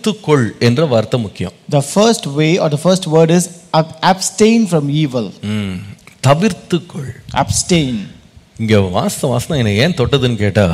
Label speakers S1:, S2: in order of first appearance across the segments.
S1: தவிர்த்துக்கொள் என்ற வார்த்தை முக்கியம்
S2: The first way or the first word is ab- abstain from evil.
S1: ம், தவிர்த்துக்கொள்
S2: Abstain.
S1: இங்க வாஸ்த வாசனம் என்னை ஏன் தொட்டதுன்னு கேட்டா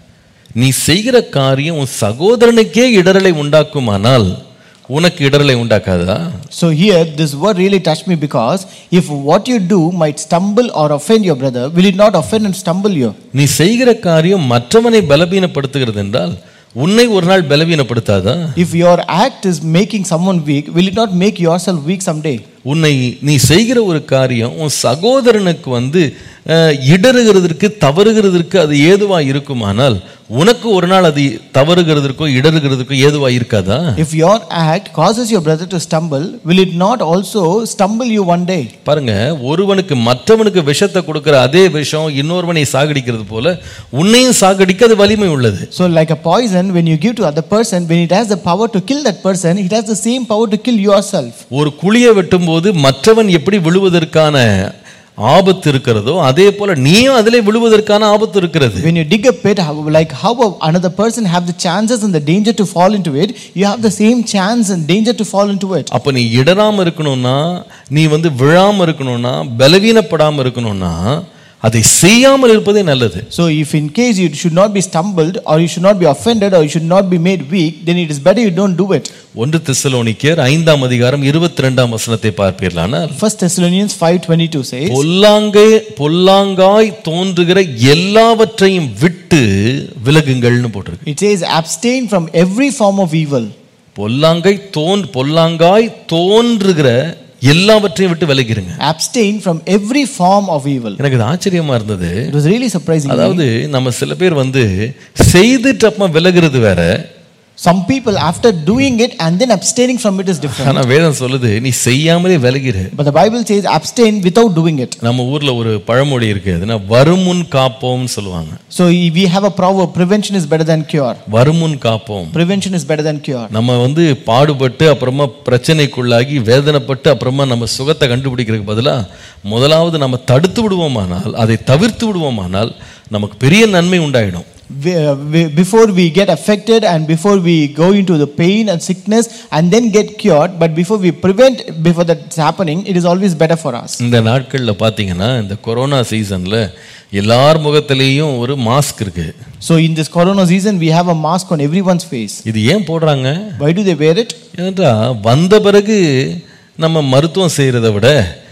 S1: நீ செய்கிற காரியம் உன் சகோதரனுக்கே இடரலை உண்டாக்குமானால் உனக்கு இடரலை உண்டாக்காதா
S2: So here, this word really touched me because if what you do might stumble or offend your brother, will it not offend and stumble you?
S1: நீ செய்கிற காரியம் மற்றவனை பலவீனப்படுத்துகிறது என்றால் உன்னை ஒரு நாள் பலவீனப்படுத்தாதா
S2: If your act is making someone weak, will it not make yourself weak someday?
S1: உன்னை நீ செய்கிற ஒரு காரியம் உன் சகோதரனுக்கு வந்து அஹ், இடறுகிறதற்கு தவறுகிறதற்கு அது ஏதுவா இருக்குமானால் உனக்கு ஒரு நாள் அது தவறுகிறதற்கோ இடறுகிறதுக்கோ ஏதுவா இருக்காதா
S2: If your act causes your brother to stumble, will it not also stumble you one day?
S1: பாருங்க ஒருவனுக்கு மற்றவனுக்கு விஷத்தை கொடுக்கிற அதே விஷம் இன்னொருவனை சாகடிக்கிறது போல உன்னையும் சாகடிக்க அது வலிமை உள்ளது
S2: So, like a poison, when you give to other person, when it has the power to kill that person, it has the same power to kill yourself.
S1: ஒரு குழியை வெட்டும்போது மற்றவன் எப்படி விழுவதற்கான ஆபத்து இருக்கிறதோ அதே போல நீயும் அதிலே விழுவதற்கான ஆபத்து இருக்கிறது
S2: When you dig a pit, how, like how a- another person have the chances and the danger to fall into it, you have the same chance and danger to fall into it.
S1: அப்ப நீ இடராம இருக்கணும்னா நீ வந்து விழாம இருக்கணும்னா பலவீனப்படாம இருக்கணும்னா அதை செய்யாமல் இருப்பதே நல்லது
S2: So, if in case you should not be stumbled, or you should not be offended, or you should not be made weak, then it is better you don't do it.
S1: ஒன்று தெசலோனிக்கேர் ஐந்தாம் அதிகாரம் இருபத்தி ரெண்டாம் வசனத்தை பார்ப்பீர்களானால்
S2: First Thessalonians 5:22 says,
S1: பொல்லாங்கை பொல்லாங்காய் தோன்றுகிற எல்லாவற்றையும் விட்டு விலகுங்கள்னு போட்டிருக்கு
S2: it says, abstain from every form of evil.
S1: பொல்லாங்கை தோன் பொல்லாங்காய் தோன்றுகிற எல்லாவற்றையும் விட்டு விலகிருங்க
S2: Abstain from every form of evil.
S1: எனக்கு இது ஆச்சரியமா இருந்தது
S2: It was really surprising. me.
S1: அதாவது நம்ம சில பேர் வந்து செய்துட்டு அப்புறமா விலகுறது வேற
S2: Some people, after doing it and then abstaining from it, is different.
S1: ஆனா வேதம் சொல்லுது நீ செய்யாமலே விலகிரு
S2: But the Bible says, abstain without doing it.
S1: நம்ம ஊர்ல ஒரு பழமொழி இருக்கு அதுனா வருமுன் காப்போம்னு சொல்லுவாங்க
S2: So we have a proverb prevention is better than cure.
S1: வருமுன் காப்போம்
S2: Prevention is better than cure.
S1: நம்ம வந்து பாடுபட்டு அப்புறமா பிரச்சனைக்குள்ளாகி வேதனைப்பட்டு அப்புறமா நம்ம சுகத்தை கண்டுபிடிக்கிறதுக்கு பதிலா முதலாவது நம்ம தடுத்து விடுவோமானால் அதை தவிர்த்து விடுவோமானால் நமக்கு பெரிய நன்மை உண்டாயிடும்
S2: We- we- Before we get affected and before we go into the pain and sickness and then get cured, but before we prevent before that's happening, it is always better for us.
S1: இந்த நாட்களில் பார்த்தீங்கன்னா இந்த corona சீசனில் எல்லார் முகத்திலேயும் ஒரு mask இருக்கு
S2: So in this corona season, we have a mask on everyone's face.
S1: இது ஏன் போடுறாங்க
S2: Why do they wear it?
S1: ஏன்டா வந்த பிறகு நம்ம மருத்துவம் செய்கிறத விட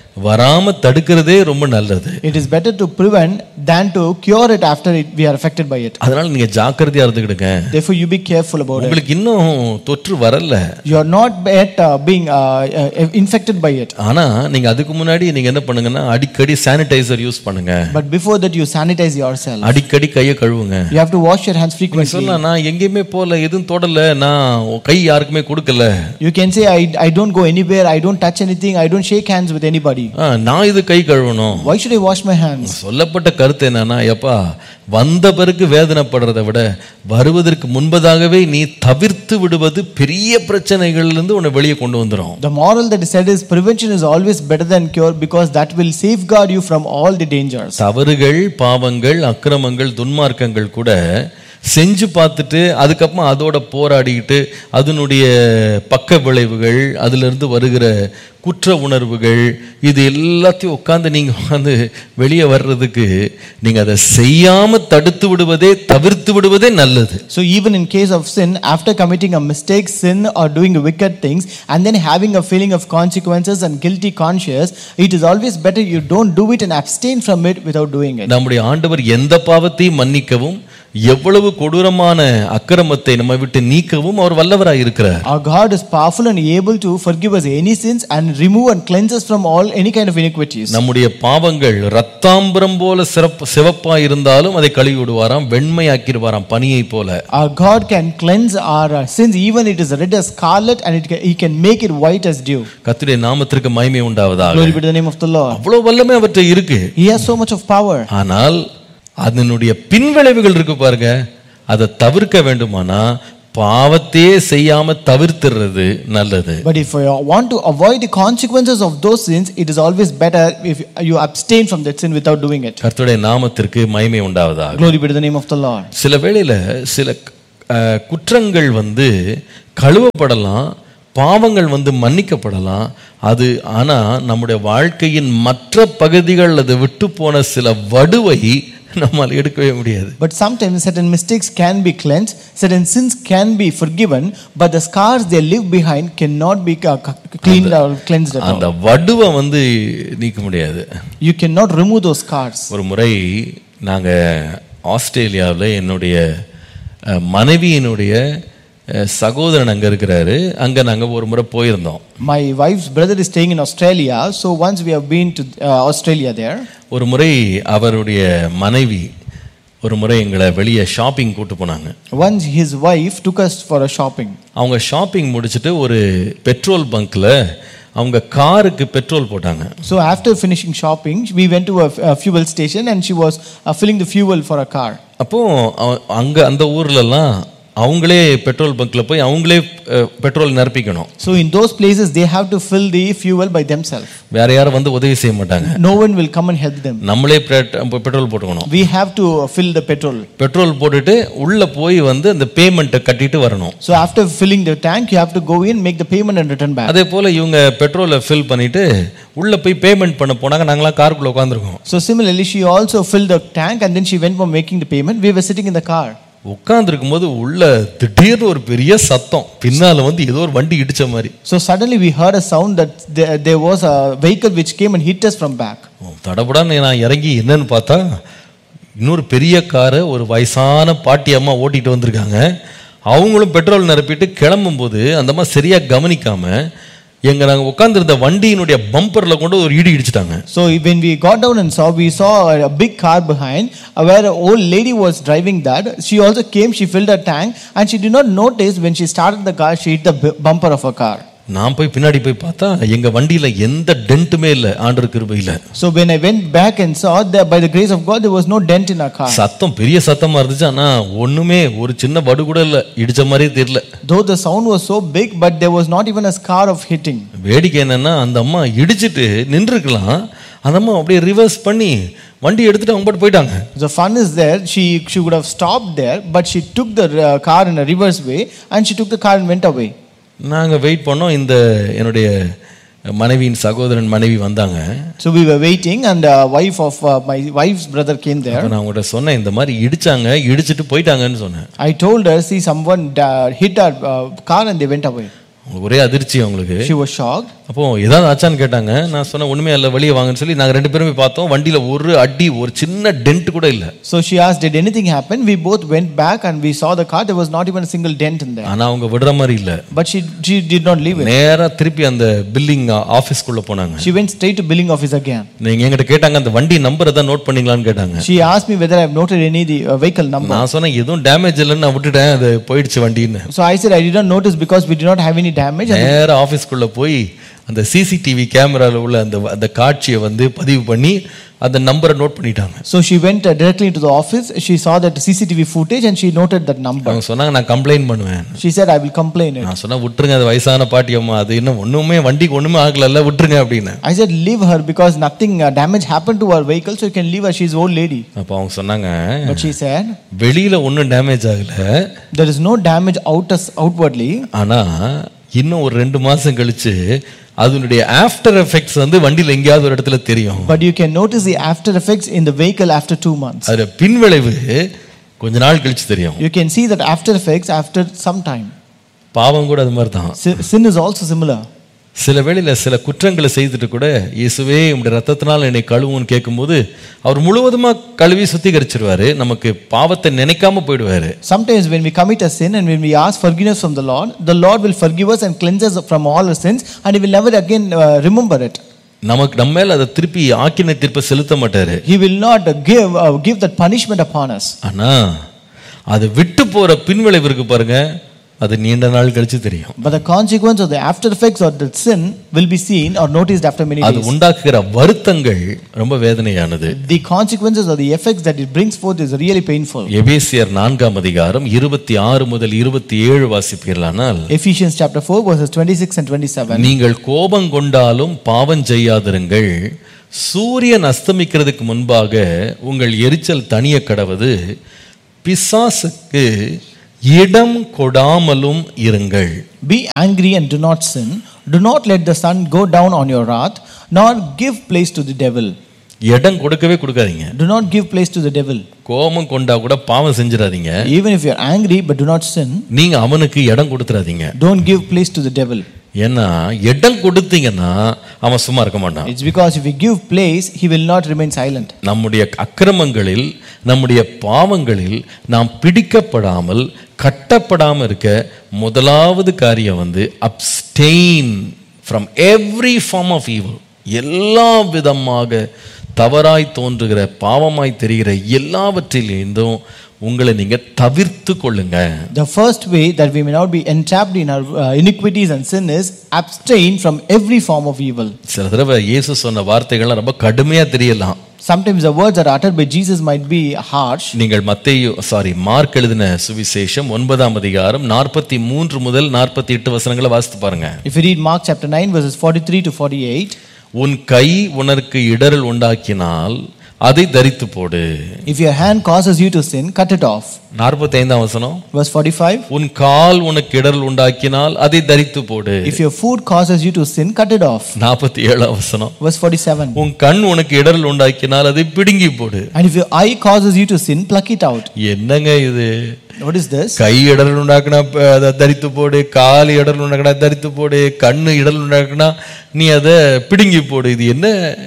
S1: வராம தடுக்கிறதே ரொம்ப நல்லது
S2: It is better to prevent than to cure it after it, we are affected by it.
S1: அதனால நீங்க ஜாக்கிரதையா இருந்துக்கிடுங்க
S2: Therefore, you be careful about it.
S1: உங்களுக்கு இன்னும் தொற்று வரல
S2: You are not yet uh, being uh, uh, infected by it.
S1: ஆனா நீங்க அதுக்கு முன்னாடி நீங்க என்ன பண்ணுங்கன்னா அடிக்கடி சானிடைசர் யூஸ் பண்ணுங்க
S2: But before that, you sanitize yourself.
S1: அடிக்கடி கையை கழுவுங்க
S2: You have to wash your hands
S1: நீ
S2: frequently.
S1: சொல்லலாம் நான் எங்கேயுமே போகல எதுவும் தொடல நான் கை யாருக்குமே கொடுக்கல
S2: You can say, I, I don't go anywhere, I don't touch anything, I don't shake hands with anybody.
S1: ஆ, நான் இது கை கழுவணும்
S2: Why should I wash my hands?
S1: சொல்லப்பட்ட கருத்து என்னன்னா எப்பா வந்த பிறகு வேதனைப்படுறதை விட வருவதற்கு முன்பதாகவே நீ தவிர்த்து விடுவது பெரிய பிரச்சனைகள்ல இருந்து உன்னை வெளியே கொண்டு வந்துடும்
S2: The moral that is said is prevention is always better than cure because that will safeguard you from all the dangers.
S1: தவறுகள் பாவங்கள் அக்கிரமங்கள் துன்மார்க்கங்கள் கூட செஞ்சு பார்த்துட்டு அதுக்கப்புறமா அதோட போராடிக்கிட்டு அதனுடைய பக்க விளைவுகள் அதிலிருந்து வருகிற குற்ற உணர்வுகள் இது எல்லாத்தையும் உட்காந்து நீங்கள் உட்காந்து வெளியே வர்றதுக்கு நீங்கள் அதை செய்யாமல் தடுத்து விடுவதே தவிர்த்து விடுவதே நல்லது
S2: So even in case of sin, after committing a mistake, sin or doing wicked things, and then having a feeling of consequences and guilty conscience, it is always better you don't do it and abstain from it without doing it.
S1: நம்முடைய ஆண்டவர் எந்த பாவத்தையும் மன்னிக்கவும் எவ்வளவு கொடூரமான அக்கிரமத்தை நம்ம விட்டு நீக்கவும் அவர் வல்லவராய் இருக்கிறார்
S2: Our God is powerful and able to forgive us any sins and remove and cleanse us from all any kind of iniquities.
S1: நம்முடைய பாவங்கள் ரத்தாம்பரம் போல சிறப்பு சிவப்பா இருந்தாலும் அதை கழுவி விடுவாராம் வெண்மையாக்கிடுவாராம் பனியை போல
S2: Our God can cleanse our uh, sins, even it is red as scarlet, and it can, He can make it white as dew.
S1: கர்த்தருடைய நாமத்திற்கு மகிமை உண்டாவதாக
S2: Glory be to the name of the Lord.
S1: அவ்வளவு வல்லமை அவற்றை இருக்கு
S2: He has so much of power.
S1: ஆனால் அதனுடைய பின்விளைவுகள் இருக்கு பாருங்க அதை தவிர்க்க வேண்டுமானா பாவத்தையே செய்யாம தவிர்த்துறது நல்லது
S2: But if you want to avoid the consequences of those sins, it is always better if you abstain from that sin without doing it.
S1: கர்த்தருடைய நாமத்திற்கு மகிமை உண்டாவதாக
S2: Glory be to the name of the Lord.
S1: சில வேளையில சில அஹ், குற்றங்கள் வந்து கழுவப்படலாம் பாவங்கள் வந்து மன்னிக்கப்படலாம் அது ஆனா நம்முடைய வாழ்க்கையின் மற்ற பகுதிகள் அது விட்டு போன சில வடுவை நம்மால் எடுக்கவே முடியாது
S2: But sometimes certain mistakes can be cleansed, certain sins can be forgiven, but the scars they leave behind cannot be uh, c- cleaned or cleansed at all.
S1: அந்த வடுவை வந்து நீக்க முடியாது
S2: You cannot remove those scars.
S1: ஒரு முறை நாங்க ஆஸ்திரேலியாவில் என்னுடைய அஹ், மனைவியினுடைய அஹ், சகோதரன் அங்க இருக்கிறாரு அங்க நாங்க ஒரு முறை போயிருந்தோம்
S2: My wife's brother is staying in Australia, so once we have been to uh, Australia there,
S1: ஒரு முறை அவருடைய மனைவி ஒரு முறை எங்களை வெளியே ஷாப்பிங் கூட்டு போனாங்க
S2: once his wife took us for a shopping.
S1: அவங்க ஷாப்பிங் முடிச்சுட்டு ஒரு பெட்ரோல் பங்க்ல அவங்க காருக்கு பெட்ரோல் போட்டாங்க
S2: So after finishing shopping, we went to a, a fuel station and she was uh, filling the fuel for a car.
S1: அப்போ அவ- அங்க அந்த ஊர்லலாம் அவங்களே பெட்ரோல் பங்க்ல போய் அவங்களே அஹ், பெட்ரோல் நிரப்பிக்கணும்
S2: So in those places, they have to fill the fuel by themselves.
S1: வேற யாரும் வந்து உதவி செய்ய மாட்டாங்க
S2: No one will come and help them.
S1: நம்மளே பெட்- பெட்ரோல் போட்டுக்கணும்
S2: We have to uh, fill the petrol.
S1: Petrol போட்டுட்டு உள்ள போய் வந்து அந்த பேமெண்ட்டை கட்டிட்டு வரணும்
S2: So after filling the tank, you have to go in, make the payment and return back.
S1: அதே போல இவங்க பெட்ரோலை ஃபில் பண்ணிட்டு உள்ள போய் பேமெண்ட் பண்ண போனாங்க நாங்களாம் காருக்குள்ள உட்காந்துருக்கோம்
S2: So similarly, she also filled the tank and then she went for making the payment. We were sitting in the car.
S1: உட்காந்துருக்கும் போது உள்ள திடீர்னு ஒரு பெரிய சத்தம் பின்னால வந்து ஏதோ ஒரு வண்டி இடிச்ச மாதிரி
S2: So suddenly we heard a sound that there, there was a vehicle which came and hit us from back.
S1: தடபடான்னு நான் இறங்கி என்னன்னு பார்த்தா இன்னொரு பெரிய காரை ஒரு வயசான பாட்டி அம்மா ஓட்டிட்டு வந்திருக்காங்க அவங்களும் பெட்ரோல் நிரப்பிட்டு கிளம்பும்போது அந்த அம்மா சரியா கவனிக்காம எங்க நாங்க உட்காந்துருந்த வண்டியினுடைய பம்பர்ல கொண்டு ஒரு இடி இடிச்சிட்டாங்க
S2: So when we got down and saw, we saw a big car behind uh, where an old lady was driving that. She also came, she filled her tank and she did not notice when she started the car, she hit the bu- bumper of her car.
S1: நான் போய் பின்னாடி போய் பார்த்தா எங்க வண்டியில எந்த டென்ட்டுமே இல்லை ஆண்டர் கிருபையில
S2: So when I went back and saw that by the grace of God, there was no dent in our car.
S1: சத்தம் பெரிய சத்தமா இருந்துச்சு ஆனா ஒண்ணுமே ஒரு சின்ன வடு கூட இல்ல இடிச்ச மாதிரியே தெரியல
S2: Though the sound was so big, but there was not even a scar of hitting.
S1: வேடிக்கை என்னன்னா அந்த அம்மா இடிச்சிட்டு நின்றுருக்கலாம் அந்த அம்மா அப்படியே ரிவர்ஸ் பண்ணி வண்டி எடுத்துட்டு அவங்க பாட்டு போயிட்டாங்க
S2: The fun is there. She, she would have stopped there, but she took the uh, car in a reverse way and she took the car and went away.
S1: நாங்க வெயிட் பண்ணோம் இந்த என்னுடைய மனைவியின் சகோதரன் மனைவி வந்தாங்க
S2: So we were waiting, and uh, wife of uh, my wife's brother came there.
S1: அப்ப நான் அவங்கள்ட்ட சொன்னேன் இந்த மாதிரி இடிச்சாங்க இடிச்சிட்டு போயிட்டாங்கன்னு சொன்னேன்
S2: I told her, see, someone uh, hit our uh, car and they went away.
S1: அவங்களுக்கு ஒரே அதிர்ச்சி அவங்களுக்கு
S2: She was shocked.
S1: அப்போ ஏதாவது ஆச்சான்னு கேட்டாங்க நான் சொன்னேன் ஒண்ணுமே இல்லை வெளியே வாங்கன்னு சொல்லி நாங்க ரெண்டு பேருமே பார்த்தோம் வண்டியில ஒரு அடி ஒரு சின்ன டென்ட் கூட இல்லை
S2: So she asked, Did anything happen? We both went back and we saw the car. There was not even a single dent in there.
S1: ஆனா அவங்க விடுற மாதிரி இல்லை
S2: But she, she did not leave it.
S1: நேரா திருப்பி அந்த billing ஆஃபீஸ்க்குள்ள போனாங்க
S2: She went straight to billing office again.
S1: நீங்க என்கிட்ட கேட்டாங்க அந்த வண்டி நம்பர் தான் நோட் பண்ணீங்களான்னு கேட்டாங்க
S2: She asked me whether I have noted any the uh, vehicle number.
S1: நான் சொன்னேன் எதுவும் டேமேஜ் இல்லைன்னு நான் விட்டுட்டேன் அது போயிடுச்சு வண்டின்னு
S2: So I said I did not notice because we did not have any damage. And
S1: நேரா ஆஃபீஸ்க்குள்ள போய் அந்த சிசிடிவி கேமரால உள்ள அந்த அந்த காட்சியை வந்து பதிவு பண்ணி அந்த நம்பரை நோட் பண்ணிட்டாங்க
S2: so she went uh, directly into the office. She saw that CCTV footage and she noted that number.
S1: அவங்க சொன்னாங்க நான் கம்ப்ளைண்ட் பண்ணுவேன்
S2: She said, I will complain it.
S1: நான் சொன்னா விட்டுருங்க அது வயசான பாட்டி அம்மா அது இன்னும் ஒண்ணுமே வண்டிக்கு ஒண்ணுமே ஆகல விட்டுருங்க அப்படின்னு
S2: I said, leave her because nothing uh, damage happened to her vehicle, so you can leave her. She's old lady.
S1: அப்போ அவங்க சொன்னாங்க
S2: But she said,
S1: வெளியில ஒன்றும் டேமேஜ் ஆகல
S2: there is no damage out outwardly.
S1: ஆனா இன்னும் ஒரு ரெண்டு மாசம் கழிச்சு அதனுடைய ஆஃப்டர் எஃபெக்ட்ஸ் வந்து வண்டியில எங்கேயாவது ஒரு இடத்துல தெரியும்
S2: But you can notice the after effects in the vehicle after two months.
S1: அது பின்விளைவு கொஞ்ச நாள் கழிச்சு தெரியும்
S2: You can see that after effects after some time.
S1: பாவம் கூட அது மாதிரி தான்
S2: Sin, sin is also similar.
S1: சில வேளையில சில குற்றங்களை செய்துட்டு கூட இயேசுவே உம்முடைய ரத்தத்தினால் என்னை கழுவுன்னு கேட்கும்போது அவர் முழுவதுமா கழுவி சுத்திகரிச்சிருவாரு நமக்கு பாவத்தை நினைக்காம போயிடுவாரு
S2: Sometimes when we commit a sin and when we ask forgiveness from the Lord, the Lord will forgive us and cleanse us from all our sins and He will never again uh, remember it.
S1: நமக்கு நம்ம மேல அதை திருப்பி ஆக்கினை தீர்ப்பை செலுத்த மாட்டாரு
S2: He will not uh, give, uh, give that punishment upon us.
S1: ஆனா அது விட்டு போற பின்விளைவு இருக்கு பாருங்க அது நீண்ட நாள் கழிச்சு தெரியும்
S2: But the consequence of the after effects of the sin will be seen or noticed after many
S1: அது
S2: days.
S1: உண்டாக்குகிற வருத்தங்கள் ரொம்ப வேதனையானது
S2: The consequences or the effects that it brings forth is really painful.
S1: எபேசியர் நான்காம் அதிகாரம் இருபத்தி ஆறு முதல் இருபத்தி ஏழு வாசிப்பீர்களானால்
S2: Ephesians chapter 4, verses 26 and 27.
S1: நீங்கள் கோபம் கொண்டாலும் பாவம் செய்யாதிருங்கள் சூரியன் அஸ்தமிக்கிறதுக்கு முன்பாக உங்கள் எரிச்சல் தனிய கடவது பிசாசுக்கு இடம் கொடாமலும் இருங்கள்
S2: Be angry and do not sin. Do not let the sun go down on your wrath, nor give place to the devil.
S1: இடம் கொடுக்கவே கொடுக்காதீங்க
S2: Do not give place to the devil.
S1: கோபம் கொண்டா கூட பாவம் செஞ்சிடாதீங்க
S2: Even if you're angry but do not sin,
S1: நீங்க அவனுக்கு இடம் கொடுத்துறாதீங்க
S2: don't give place to the devil.
S1: ஏன்னா இடம் கொடுத்தீங்கன்னா அவன் சும்மா இருக்க மாட்டான்
S2: It's because if you give place, he will not remain silent.
S1: நம்முடைய அக்கிரமங்களில் நம்முடைய பாவங்களில் நாம் பிடிக்கப்படாமல் கட்டப்படாமல் இருக்க முதலாவது காரியம் வந்து abstain from every form of evil எல்லா விதமாக தவறாய் தோன்றுகிற பாவமாய் தெரிகிற எல்லாவற்றிலிருந்தும் உங்களை நீங்க தவிர்த்து கொள்ளுங்க
S2: The first way that we may not be entrapped in our uh, iniquities and sin is abstain from every form of evil.
S1: சில தடவை இயேசு சொன்ன வார்த்தைகள்லாம் ரொம்ப கடுமையா தெரியலாம்
S2: Sometimes the words that are uttered by Jesus might be harsh.
S1: நீங்கள் மத்தேயு சாரி மார்க் எழுதின சுவிசேஷம் ஒன்பதாம் அதிகாரம் நாற்பத்தி மூன்று முதல் நாற்பத்தி எட்டு வசனங்களை வாசித்து பாருங்க
S2: If you read Mark chapter 9, verses 43 to 48,
S1: உன் கை உனக்கு இடரல் உண்டாக்கினால் அதை தரித்து போடு
S2: if your hand causes you to sin, cut it off.
S1: நாற்பத்தி ஐந்தாம் வசனம்
S2: Verse 45,
S1: உன் கால் உனக்கு இடரல் உண்டாக்கினால் அதை தரித்து போடு
S2: if your foot causes you to sin, cut it off.
S1: நாற்பத்தி ஏழாம் வசனம்
S2: Verse 47,
S1: உன் கண் உனக்கு இடரல் உண்டாக்கினால் அதை பிடுங்கி போடு
S2: and if your eye causes you to sin, pluck it out.
S1: என்னங்க இது
S2: What is this?
S1: கை இடரல் உண்டாக்குனா ப- அதை தரித்து போடு கால் இடரல் உண்டாக்குனா தரித்து போடு கண்ணு இடரல் உண்டாக்குனா நீ அதை பிடுங்கி போடு இது என்ன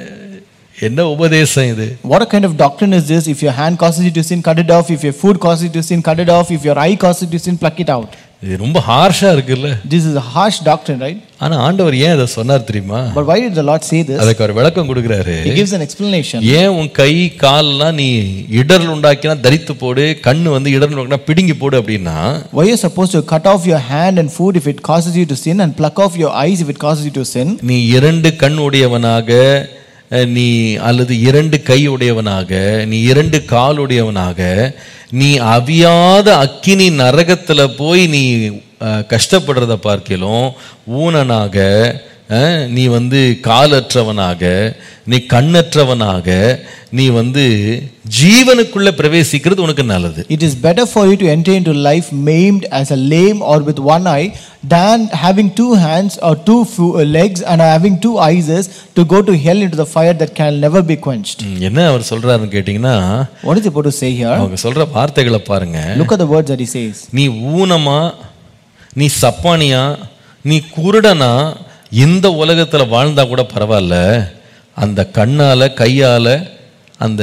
S1: என்ன உபதேசம் இது
S2: What a kind of doctrine is this? If your hand causes you to sin, cut it off. If your foot causes you to sin, cut it off. If your eye causes you to sin, pluck it out.
S1: இது ரொம்ப ஹார்ஷா இருக்குல்ல
S2: This is a harsh doctrine, right?
S1: ஆனா ஆண்டவர் ஏன் அதை சொன்னார் தெரியுமா
S2: But why did the Lord say this?
S1: அதுக்கு ஒரு விளக்கம் கொடுக்குறாரு
S2: He gives an explanation.
S1: ஏன் உன் கை கால்லாம் நீ இடரல் உண்டாக்கினா தரித்து போடு கண்ணு வந்து இடரல் உண்டாக்கினா பிடுங்கி போடு அப்படின்னா
S2: Why you're supposed to cut off your hand and foot if it causes you to sin, and pluck off your eyes if it causes you to sin?
S1: நீ இரண்டு கண் உடையவனாக அஹ், நீ அல்லது இரண்டு கை உடையவனாக நீ இரண்டு கால் உடையவனாக நீ அவியாத அக்கினி நரகத்துல போய் நீ அஹ், கஷ்டப்படுறத பார்க்கலாம் ஊனனாக அஹ், நீ வந்து காலற்றவனாக நீ கண்ணற்றவனாக நீ வந்து ஜீவனுக்குள்ள பிரவேசிக்கிறது உனக்கு நல்லது
S2: It is better for you to enter into life maimed as a lame or with one eye than having two hands or two fo- uh, legs and having two eyes to go to hell into the fire that can never be quenched.
S1: ம், என்ன அவர் சொல்றாருன்னு கேட்டிங்கன்னா
S2: What is he about to say here?
S1: அவங்க சொல்ற வார்த்தைகளை பாருங்க
S2: Look at the words that he says.
S1: நீ ஊனமா நீ சப்பானியா நீ குருடனா இந்த உலகத்துல வாழ்ந்தா கூட பரவாயில்ல அந்த கண்ணால கையால அந்த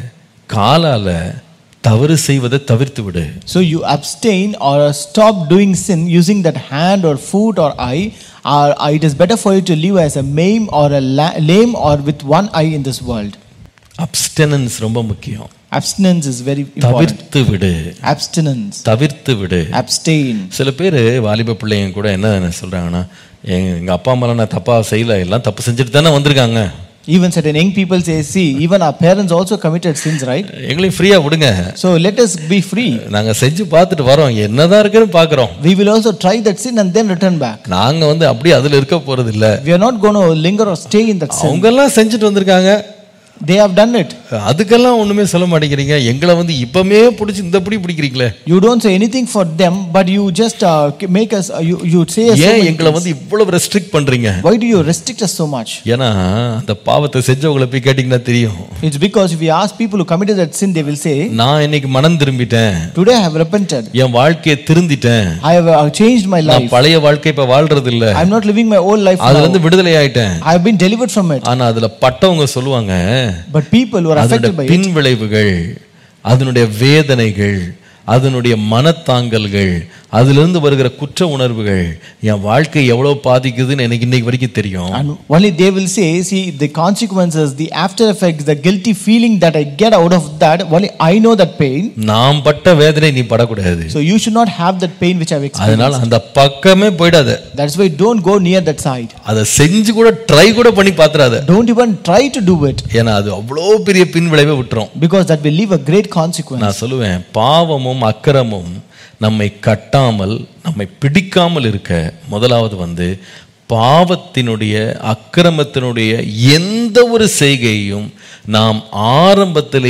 S1: காலால தவறு செய்வதை தவிர்த்து விடு
S2: So you abstain or stop doing sin using that hand or foot or eye. Or uh, it is better for you to live as a maim or a la- lame or with one eye in this world.
S1: அப்டனன்ஸ் ரொம்ப முக்கியம்
S2: Abstinence is very important.
S1: தவிர்த்து விடு
S2: Abstinence.
S1: தவிர்த்து விடு
S2: Abstain.
S1: சில பேர் வாலிப பிள்ளைங்க கூட என்ன சொல்றாங்கன்னா எங்க எங்க அப்பா அம்மாலாம் நான் தப்பா செய்யல எல்லாம் தப்பு செஞ்சுட்டு தானே வந்திருக்காங்க
S2: Even certain young people say, see, even our parents also committed sins, right?
S1: எங்களையும் ஃப்ரீயா விடுங்க
S2: So let us be free.
S1: நாங்க செஞ்சு பார்த்துட்டு வரோம் என்னதான் இருக்குன்னு பார்க்குறோம்
S2: We will also try that sin and then return back.
S1: நாங்க வந்து அப்படியே அதுல இருக்க போறது இல்ல
S2: We are not going to linger or stay in that sin.
S1: அவங்க எல்லாம் செஞ்சுட்டு வந்திருக்காங்க
S2: They have done it.
S1: அதுக்கெல்லாம் ஒண்ணுமே சொல்ல மாட்டேங்கிறீங்க எங்களை வந்து இப்பமே பிடிச்சி இந்த பிடி பிடிக்கிறீங்களே
S2: You don't say anything for them, but you just uh, make us, uh, you, you say us so
S1: ஏன்
S2: many
S1: எங்களை
S2: things.
S1: வந்து இவ்வளவு ரெஸ்ட்ரிக்ட் பண்றீங்க
S2: Why do you restrict us so much?
S1: ஏன்னா அந்த பாவத்தை செஞ்சவங்களை போய் கேட்டீங்கன்னா தெரியும்
S2: It's because if we ask people who committed that sin, they will say,
S1: நான் இன்னைக்கு மனம் திரும்பிட்டேன்
S2: Today I have repented.
S1: என் வாழ்க்கையை திருந்திட்டேன்
S2: I have uh, changed my
S1: நான்
S2: life.
S1: பழைய வாழ்க்கை இப்ப வாழ்றது இல்ல
S2: I'm not living my old life
S1: அதுல
S2: now.
S1: இருந்து விடுதலை ஆயிட்டேன்
S2: I have been delivered from it.
S1: ஆனா அதுல பட்டவங்க சொல்லுவாங்க
S2: But people who are affected
S1: அதனுடைய
S2: by it,
S1: பின் விளைவுகள் அதனுடைய வேதனைகள் அதனுடைய மனத்தாங்கல்கள் அதிலிருந்து வருகிற குற்ற உணர்வுகள் என் வாழ்க்கை எவ்வளவு பாதிக்குதுன்னு எனக்கு இன்னைக்கு வரைக்கும் தெரியும்
S2: and only they will say, See, the consequences, the after effects, the guilty feeling that I get out of that, only I know that pain.
S1: நாம் பட்ட வேதனை நீ படக்கூடாது
S2: So you should not have that pain which I've experienced.
S1: அதனால அந்த பக்கமே போயிடாத
S2: That's why don't go near that side.
S1: அதை செஞ்சு கூட ட்ரை கூட பண்ணி பாத்துறாத
S2: Don't even try to do it
S1: ஏன்னா அது அவ்வளோ பெரிய பின் விளைவை விட்டுரும்
S2: because that will leave a great consequence.
S1: நான் சொல்லுவேன் பாவமும் அக்கிரமும் நம்மை கட்டாமல் நம்மை பிடிக்காமல் இருக்க முதலாவது வந்து பாவத்தினுடைய அக்கிரமத்தினுடைய எந்த ஒரு செய்கையையும் நாம் ஆரம்பத்திலேயே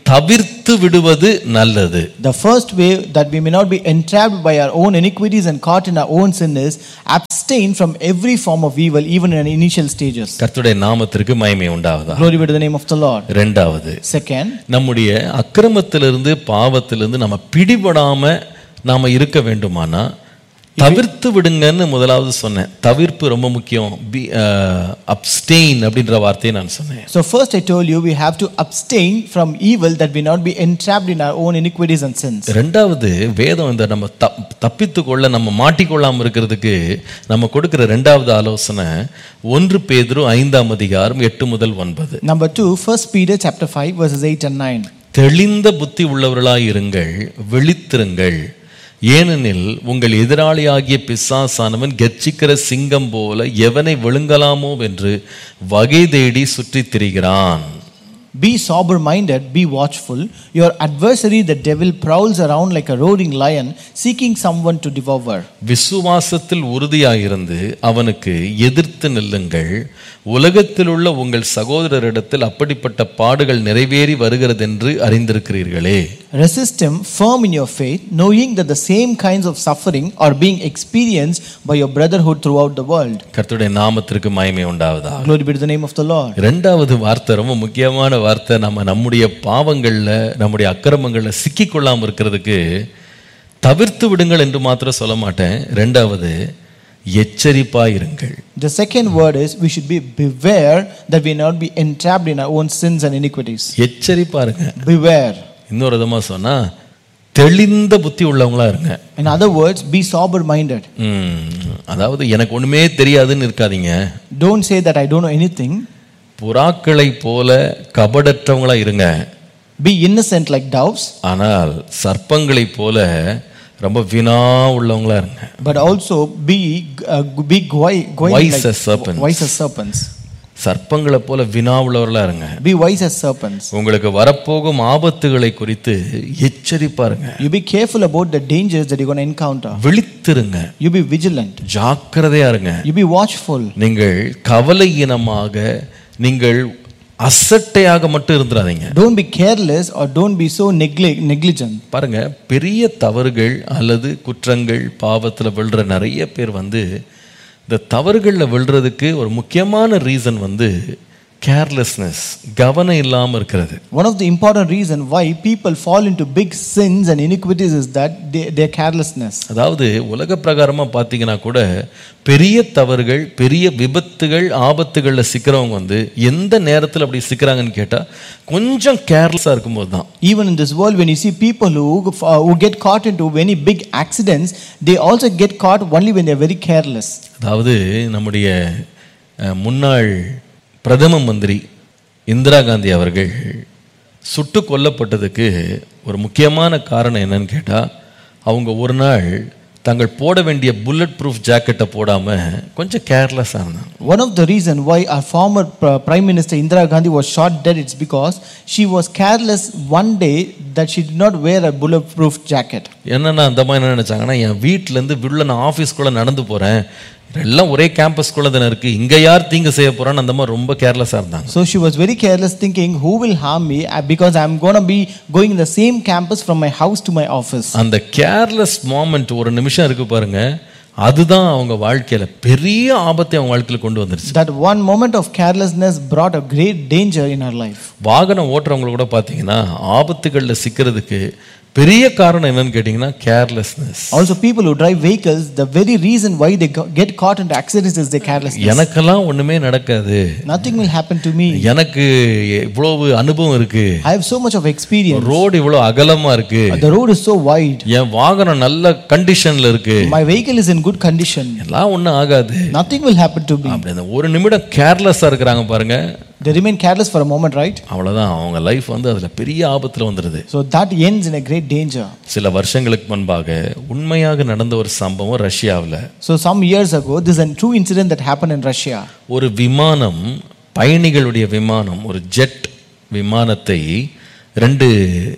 S1: தவிர்த்து விடுவது நல்லது
S2: The first way that we may not be entrapped by our own iniquities and caught in our own sin is abstain from every form of evil, even in initial stages.
S1: கர்த்தருடைய நாமத்திற்கு மகிமை உண்டாவதா
S2: Glory be to the name of the Lord.
S1: ரெண்டாவது
S2: Second,
S1: நம்முடைய அக்கிரமத்திலிருந்து பாவத்திலிருந்து நம்ம பிடிபடாம நாம இருக்க வேண்டுமானா தவிர்த்து விடுங்கன்னு முதலாவது சொன்னேன் தவிர்ப்பு ரொம்ப முக்கியம் பி அப்ஸ்டெயின் அப்படின்ற வார்த்தையை நான் சொன்னேன்
S2: so first I told you we have to abstain from evil that we not be entrapped in our own iniquities and sins.
S1: ரெண்டாவது வேதம் இந்த நம்ம தப் தப்பித்து கொள்ள நம்ம மாட்டிக்கொள்ளாம இருக்கிறதுக்கு நம்ம கொடுக்கிற ரெண்டாவது ஆலோசனை ஒன்று பேதுரு ஐந்தாம் அதிகாரம் எட்டு முதல் ஒன்பது
S2: Number two, First Peter chapter 5, verses 8 and 9.
S1: தெளிந்த புத்தி உள்ளவர்களாய் இருங்கள் விழித்திருங்கள் ஏனெனில் உங்கள் எதிராளியாகிய பிசாசானவன் கெர்ச்சிக்கிற சிங்கம் போல எவனை விழுங்கலாமோ என்று வகை தேடி சுற்றித் திரிகிறான்
S2: Be sober minded, be watchful. Your adversary, the devil, prowls around like a roaring lion, seeking someone to devour.
S1: விசுவாசத்தில் உறுதியாயிருந்து அவனுக்கு எதிர்த்து நில்லுங்கள் உலகத்தில் உள்ள உங்கள் சகோதரரிடத்தில் அப்படிப்பட்ட பாடுகள் நிறைவேறி வருகிறதென்று அறிந்திருக்கிறீர்களே
S2: Resist him firm in your faith, knowing that the same kinds of suffering are being experienced by your brotherhood throughout the world.
S1: கர்த்தருடைய நாமத்திற்கு மகிமை உண்டாவதா
S2: Glory be to the name of the Lord.
S1: ரெண்டாவது வார்த்தை ரொம்ப முக்கியமான வார்த்தை நம்ம நம்முடைய பாவங்கள்ல நம்முடைய அக்கிரமங்கள்ல சிக்கிக்கொள்ளாம இருக்கிறதுக்கு தவிர்த்து விடுங்கள் என்று மாத்திரம் சொல்ல மாட்டேன் ரெண்டாவது எச்சரிப்பா இருங்கள்
S2: The second word is we should be beware that we not be entrapped in our own sins and iniquities.
S1: எச்சரிப்பா இருங்க
S2: Beware.
S1: இன்னொரு விதமா சொன்னா தெளிந்த புத்தி உள்ளவங்களா இருங்க
S2: In other words, be sober minded.
S1: ம், அதாவது எனக்கு ஒண்ணுமே தெரியாதுன்னு இருக்காதீங்க
S2: Don't say that I don't know anything.
S1: புறாக்களை போல கபடற்றவங்களா இருங்க
S2: Be innocent like doves,
S1: ஆனால் சர்ப்பங்களைப் போல ரொம்ப வினா உள்ளவங்களா இருங்க
S2: but also be uh, be goi- going
S1: Wise
S2: like
S1: as serpents.
S2: wise as serpents.
S1: சர்ப்பங்களை போல வினா உள்ளவர்களா இருங்க
S2: Be wise as serpents.
S1: உங்களுக்கு வரப்போகும் ஆபத்துகளை குறித்து எச்சரிப்பாருங்க
S2: You be careful about the dangers that you're going to encounter.
S1: விழித்திருங்க
S2: You be vigilant.
S1: ஜாக்கிரதையா இருங்க
S2: You be watchful.
S1: நீங்கள் கவலை இனமாக நீங்கள் அசட்டையாக மட்டும் இருந்துடாதீங்க
S2: Don't be careless or don't be so negli- negligent.
S1: பாருங்க பெரிய தவறுகள் அல்லது குற்றங்கள் பாவத்துல விழுற நிறைய பேர் வந்து இந்த தவறுகளில் விழுறதுக்கு ஒரு முக்கியமான ரீசன் வந்து கேர்லெஸ்னஸ் கவனம் இல்லாம இருக்கிறது
S2: One of the important reasons why people fall into big sins and iniquities is that they, their carelessness.
S1: அதாவது உலக பிரகாரமா பார்த்தீங்கன்னா கூட பெரிய தவறுகள் பெரிய விபத்துகள் ஆபத்துகள்ல சிக்கிறவங்க வந்து எந்த நேரத்தில் அப்படி சிக்கிறாங்கன்னு கேட்டா கொஞ்சம் கேர்லெஸ்ஸாக இருக்கும்போது தான்
S2: Even in this world, when you see people who, uh, who get caught into any big accidents, they also get caught only when they're very careless.
S1: அதாவது நம்முடைய அஹ், முன்னாள் பிரதம மந்திரி இந்திரா காந்தி அவர்கள் சுட்டு கொல்லப்பட்டதுக்கு ஒரு முக்கியமான காரணம் என்னன்னு கேட்டால் அவங்க ஒரு நாள் தங்கள் போட வேண்டிய புல்லட் ப்ரூஃப் ஜாக்கெட்டை போடாமல் கொஞ்சம் கேர்லெஸ்ஸாக இருந்தாங்க
S2: One of the reasons why our former pr- Prime Minister Indira Gandhi was shot dead, it's because she was careless one day that she did not wear a bulletproof jacket.
S1: என்னன்னா அந்த மாதிரி என்ன நினச்சாங்கன்னா என் வீட்டிலேருந்து உள்ள நான் ஆஃபீஸ்க்குள்ளே நடந்து போகிறேன் எல்லாம் ஒரே கேம்பஸ்குள்ளே தானே இருக்குது இங்கே யார் தீங்கு செய்ய போகிறான்னு அந்த மாதிரி ரொம்ப கேர்லெஸ்ஸாக இருந்தாங்க
S2: So she was very careless, thinking, Who will harm me? Uh, Because I'm going to be going in the same campus from my house to my office.
S1: அந்த கேர்லெஸ் மோமெண்ட் ஒரு நிமிஷம் இருக்கு பாருங்க அதுதான் அவங்க வாழ்க்கையில பெரிய ஆபத்தை அவங்க வாழ்க்கையில கொண்டு வந்துருச்சு
S2: That one moment of carelessness brought a great danger in her life.
S1: வாகனம் ஓட்டுறவங்கள கூட பார்த்தீங்கன்னா ஆபத்துகள்ல சிக்கிறதுக்கு பெரிய காரணம் என்னன்னு கேட்டிங்கன்னா carelessness
S2: Also, people who drive vehicles, the very reason why they go- get caught into accidents is their carelessness.
S1: எனக்கெல்லாம் ஒண்ணுமே நடக்காது
S2: Nothing will happen to me.
S1: எனக்கு இவ்வளவு அனுபவம் இருக்கு
S2: I have so much of experience.
S1: Road இவ்வளவு அகலமா இருக்கு
S2: The road is so wide.
S1: என் வாகனம் நல்ல கண்டிஷன்ல இருக்கு
S2: My vehicle is in good condition.
S1: எல்லாம் ஒண்ணும் ஆகாது
S2: Nothing will happen to me.
S1: அப்படி அந்த ஒரு நிமிடம் கேர்லெஸ்ஸா இருக்கிறாங்க பாருங்க
S2: They remain careless for a moment, right?
S1: அவ்வளவுதான் அவங்க லைஃப் வந்து அதுல பெரிய ஆபத்துல வந்துடுது
S2: So that ends in a great danger.
S1: சில வருஷங்களுக்கு முன்பாக உண்மையாக நடந்த ஒரு சம்பவம் ரஷ்யாவில்
S2: So some years ago, this is a true incident that happened in Russia.
S1: ஒரு விமானம் பயணிகளுடைய விமானம் ஒரு ஜெட் விமானத்தை ரெண்டு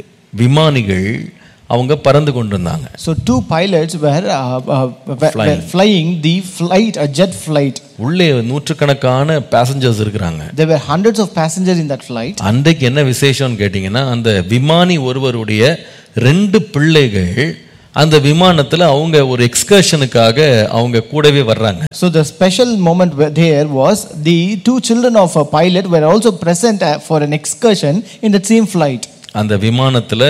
S1: விமானிகள் அவங்க பறந்து கொண்டிருந்தாங்க
S2: So two pilots were, uh, uh, were- were
S1: Flying.
S2: flying the flight, a jet flight.
S1: உள்ளே நூற்றுக்கணக்கான பேசஞ்சர்ஸ் இருக்கிறாங்க
S2: There were hundreds of passengers in that flight.
S1: அன்றைக்கு என்ன விசேஷம்னு கேட்டிங்கன்னா அந்த விமானி ஒருவருடைய ரெண்டு பிள்ளைகள் அந்த விமானத்துல அவங்க ஒரு எக்ஸ்கர்ஷனுக்காக அவங்க கூடவே வர்றாங்க
S2: So the special moment where there was the two children of a pilot were also present uh, for an excursion in that same flight.
S1: அந்த விமானத்துல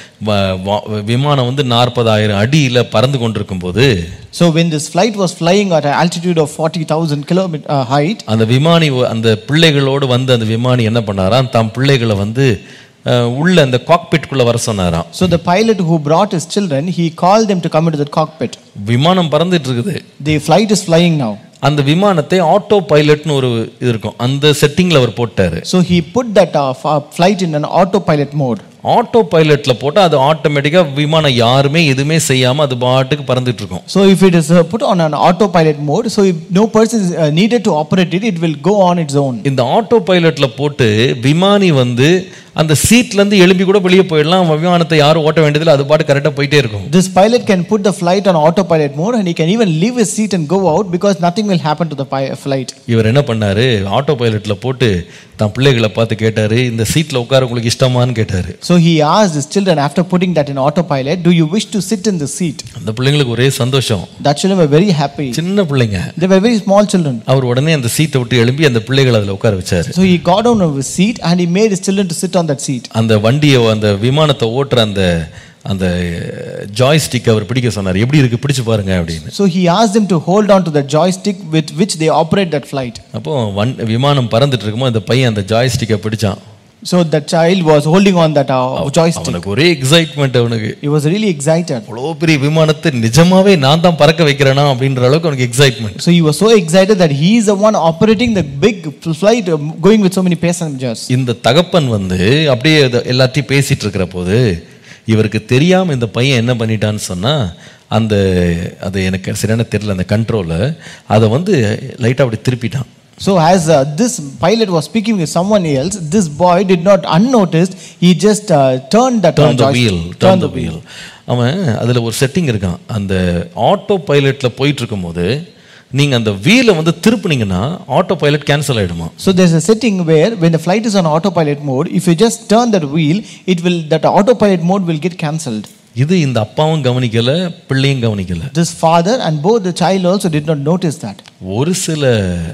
S1: வ- வ- விமானம் வந்து நாற்பதாயிரம் அடியில பறந்து கொண்டிருக்கும் போது
S2: So when this flight was flying at an altitude of 40,000 kilometer uh, height,
S1: அந்த விமானி ஒ- அந்த பிள்ளைகளோடு வந்து அந்த விமானி என்ன பண்ணாராம் தம் பிள்ளைகளை வந்து அஹ், உள்ள அந்த காக்பிட்குள்ள வர சொன்னாராம்
S2: so the pilot who brought his children, he called them to come into the cockpit.
S1: விமானம் பறந்துட்டு இருக்குது
S2: The flight is flying now.
S1: அந்த விமானத்தை ஆட்டோ பைலட்னு ஒரு இது இருக்கும் அந்த செட்டிங்ல அவர் போட்டாரு
S2: So he put that uh, f- flight in an autopilot mode.
S1: ஆட்டோ பைலட்ல போட்டா அது ஆட்டோமேட்டிக்கா விமானம் யாருமே எதுவுமே செய்யாம அது பாட்டுக்கு பறந்துட்டு இருக்கும்
S2: So if it is uh, put on an autopilot mode, so if no person is uh, needed to operate it, it will go on its own.
S1: இந்த ஆட்டோ பைலட்ல போட்டு விமானி வந்து அந்த சீட்ல இருந்து எழும்பி கூட வெளியே போயிடலாம் விமானத்தை யாரும் ஓட்ட வேண்டியதில்லை அது பாட்டு கரெக்டா போயிட்டே இருக்கும்
S2: This pilot can put the flight on autopilot mode and he can even leave his seat and go out because nothing will happen to the pi- flight.
S1: இவர் என்ன பண்ணாரு ஆட்டோ பைலட்ல போட்டு தன் பிள்ளைகளை பார்த்து கேட்டாரு இந்த சீட்ல உட்கார உங்களுக்கு இஷ்டமான்னு கேட்டாரு
S2: So he asked his children after putting that in autopilot, Do you wish to sit in the seat?
S1: அந்த பிள்ளைங்களுக்கு ஒரே சந்தோஷம்
S2: That children were very happy.
S1: சின்ன பிள்ளைங்க
S2: They were very small children.
S1: அவர் உடனே அந்த சீட்டை விட்டு எழும்பி அந்த பிள்ளைகளை அதுல உட்கார வச்சாரு
S2: So he got down of his seat and he made his children to sit on that seat.
S1: அந்த வண்டியை அந்த விமானத்தை ஓட்டுற அந்த அந்த ஜாய்ஸ்டிக் அவர் பிடிக்க சொன்னார் எப்படி இருக்கு பிடிச்சு பாருங்க அப்படின்னு
S2: So he asked them to hold on to the joystick with which they operate that flight.
S1: அப்போ வன் விமானம் பறந்துட்டு இருக்கும்போது அந்த பையன் அந்த ஜாய்ஸ்டிக்கை பிடிச்சான்
S2: So the child was holding on that uh, joystick.
S1: அவனுக்கு ஒரே எக்ஸைட்மெண்ட் அவனுக்கு
S2: He was really excited.
S1: அவ்வளோ பெரிய விமானத்தை நிஜமாவே நான் தான் பறக்க வைக்கிறேனா அப்படின்ற அளவுக்கு அவனுக்கு excitement
S2: So he was so excited that he is the one operating the big flight uh, going with so many passengers.
S1: இந்த தகப்பன் வந்து அப்படியே இத எல்லாத்தையும் பேசிட்டு இருக்கிற போது இவருக்கு தெரியாம இந்த பையன் என்ன பண்ணிட்டான்னு சொன்னா அந்த அது எனக்கு சரியான தெரியல அந்த கண்ட்ரோலை அதை வந்து லைட்டாக அப்படி திருப்பிட்டான்
S2: So as uh, this pilot was speaking with someone else, this boy did not unnoticed. He just uh, turned that uh,
S1: turn the
S2: joystick.
S1: Wheel turn the wheel அவன் அதில் ஒரு செட்டிங் இருக்கான் அந்த ஆட்டோ பைலட்டில் போயிட்டு இருக்கும்போது நீங்கள் அந்த வீலை வந்து திருப்புனீங்கன்னா ஆட்டோ பைலட் கேன்சல் ஆகிடுமா
S2: So there's a setting where when the flight is on autopilot mode, if you just turn that wheel, it will that autopilot mode will get cancelled.
S1: இது இந்த அப்பாவும் கவனிக்கல பிள்ளையும் கவனிக்கல
S2: This father and both the child also did not notice that.
S1: ஒரு சில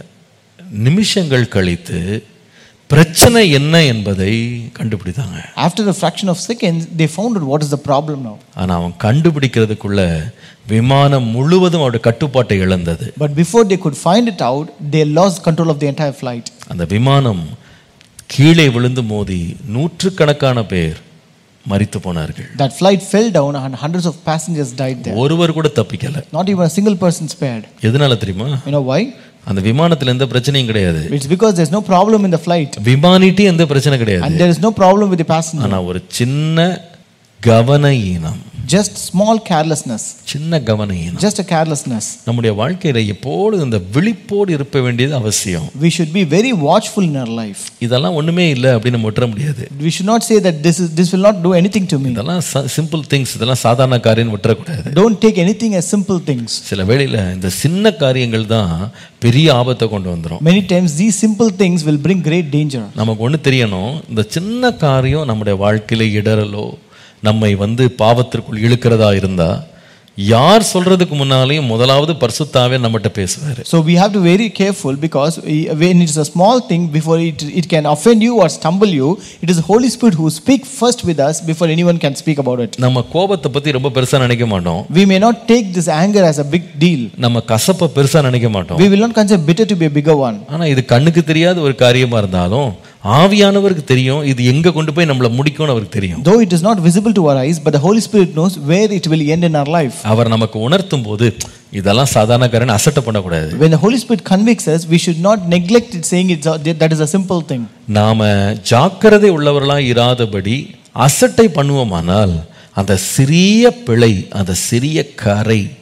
S1: நிமிஷங்கள் கழித்து பிரச்சனை என்ன என்பதை கண்டுபிடித்தாங்க
S2: After a fraction of seconds, they found out what is the problem now.
S1: ஆனா அவன் கண்டுபிடிக்கிறதுக்குள்ள விமானம் முழுவதும் அவருடைய கட்டுப்பாட்டை இழந்தது
S2: But before they could find it out, they lost control of the entire flight.
S1: அந்த விமானம் கீழே விழுந்து மோதி நூற்றுக்கணக்கான பேர் மரித்து போனார்கள்
S2: That flight fell down and hundreds of passengers died there.
S1: ஒருவர் கூட தப்பிக்கல
S2: Not even a single person spared.
S1: எதனால தெரியுமா
S2: You know why?
S1: அந்த விமானத்துல எந்த பிரச்சனையும் கிடையாது
S2: It's because there's no problem in the flight
S1: விமானிட்டி எந்த பிரச்சனை கிடையாது
S2: and there is no problem with the passenger.
S1: ஆனா ஒரு சின்ன கவன ஈனம்
S2: Just small carelessness.
S1: சின்ன கவன ஈனம்
S2: Just a carelessness.
S1: நம்முடைய வாழ்க்கையில எப்போது இந்த விழிப்போடு இருக்க வேண்டியது அவசியம்
S2: We should be very watchful in our life.
S1: இதெல்லாம் ஒண்ணுமே இல்லை அப்படின்னு நம்ம விட்டுற முடியாது
S2: We should not say that this is this will not do anything to me.
S1: இதெல்லாம் சிம்பிள் திங்ஸ் இதெல்லாம் சாதாரண காரியம் விட்டுறக்கூடாது
S2: Don't take anything as simple things.
S1: சில வேளையில இந்த சின்ன காரியங்கள் தான் பெரிய ஆபத்தை கொண்டு வந்துரும்
S2: Many times these simple things will bring great danger.
S1: நமக்கு ஒண்ணு தெரியணும் இந்த சின்ன காரியம் நம்முடைய வாழ்க்கையில இடரலோ நம்மை வந்து பாவத்திற்குள் இழுக்கிறதா இருந்தா யார் சொல்றதுக்கு முன்னாலேயும் முதலாவது பரிசுத்தாவே நம்மகிட்ட பேசுவாரு
S2: So we have to be very careful because we- when it's a small thing, before it, it can offend you or stumble you, it is the Holy Spirit who speaks first with us before anyone can speak about it.
S1: நம்ம கோபத்தை பத்தி ரொம்ப பெருசா நினைக்க மாட்டோம்
S2: We may not take this anger as a big deal.
S1: நம்ம கசப்பை பெருசா நினைக்க மாட்டோம்
S2: We will not consider bitter to be a bigger one.
S1: ஆனா இது கண்ணுக்கு தெரியாத ஒரு காரியமா இருந்தாலும் ஆவியானவருக்கு தெரியும் இது எங்க கொண்டு போய் நம்மளை முடிக்கும்னு அவருக்கு தெரியும்
S2: Though it is not visible to our eyes, but the Holy Spirit knows where it will end in our life.
S1: அவர் நமக்கு உணர்த்தும் போது இதெல்லாம் சாதாரண காரணம் அசட்டை பண்ணக்கூடாது
S2: When the Holy Spirit convicts us, we should not neglect it, saying it's a, that is a simple thing.
S1: நாம ஜாக்கிரதை உள்ளவர்களா இராதபடி அசட்டை பண்ணுவோமானால் அந்த சிறிய பிழை அந்த சிறிய கரை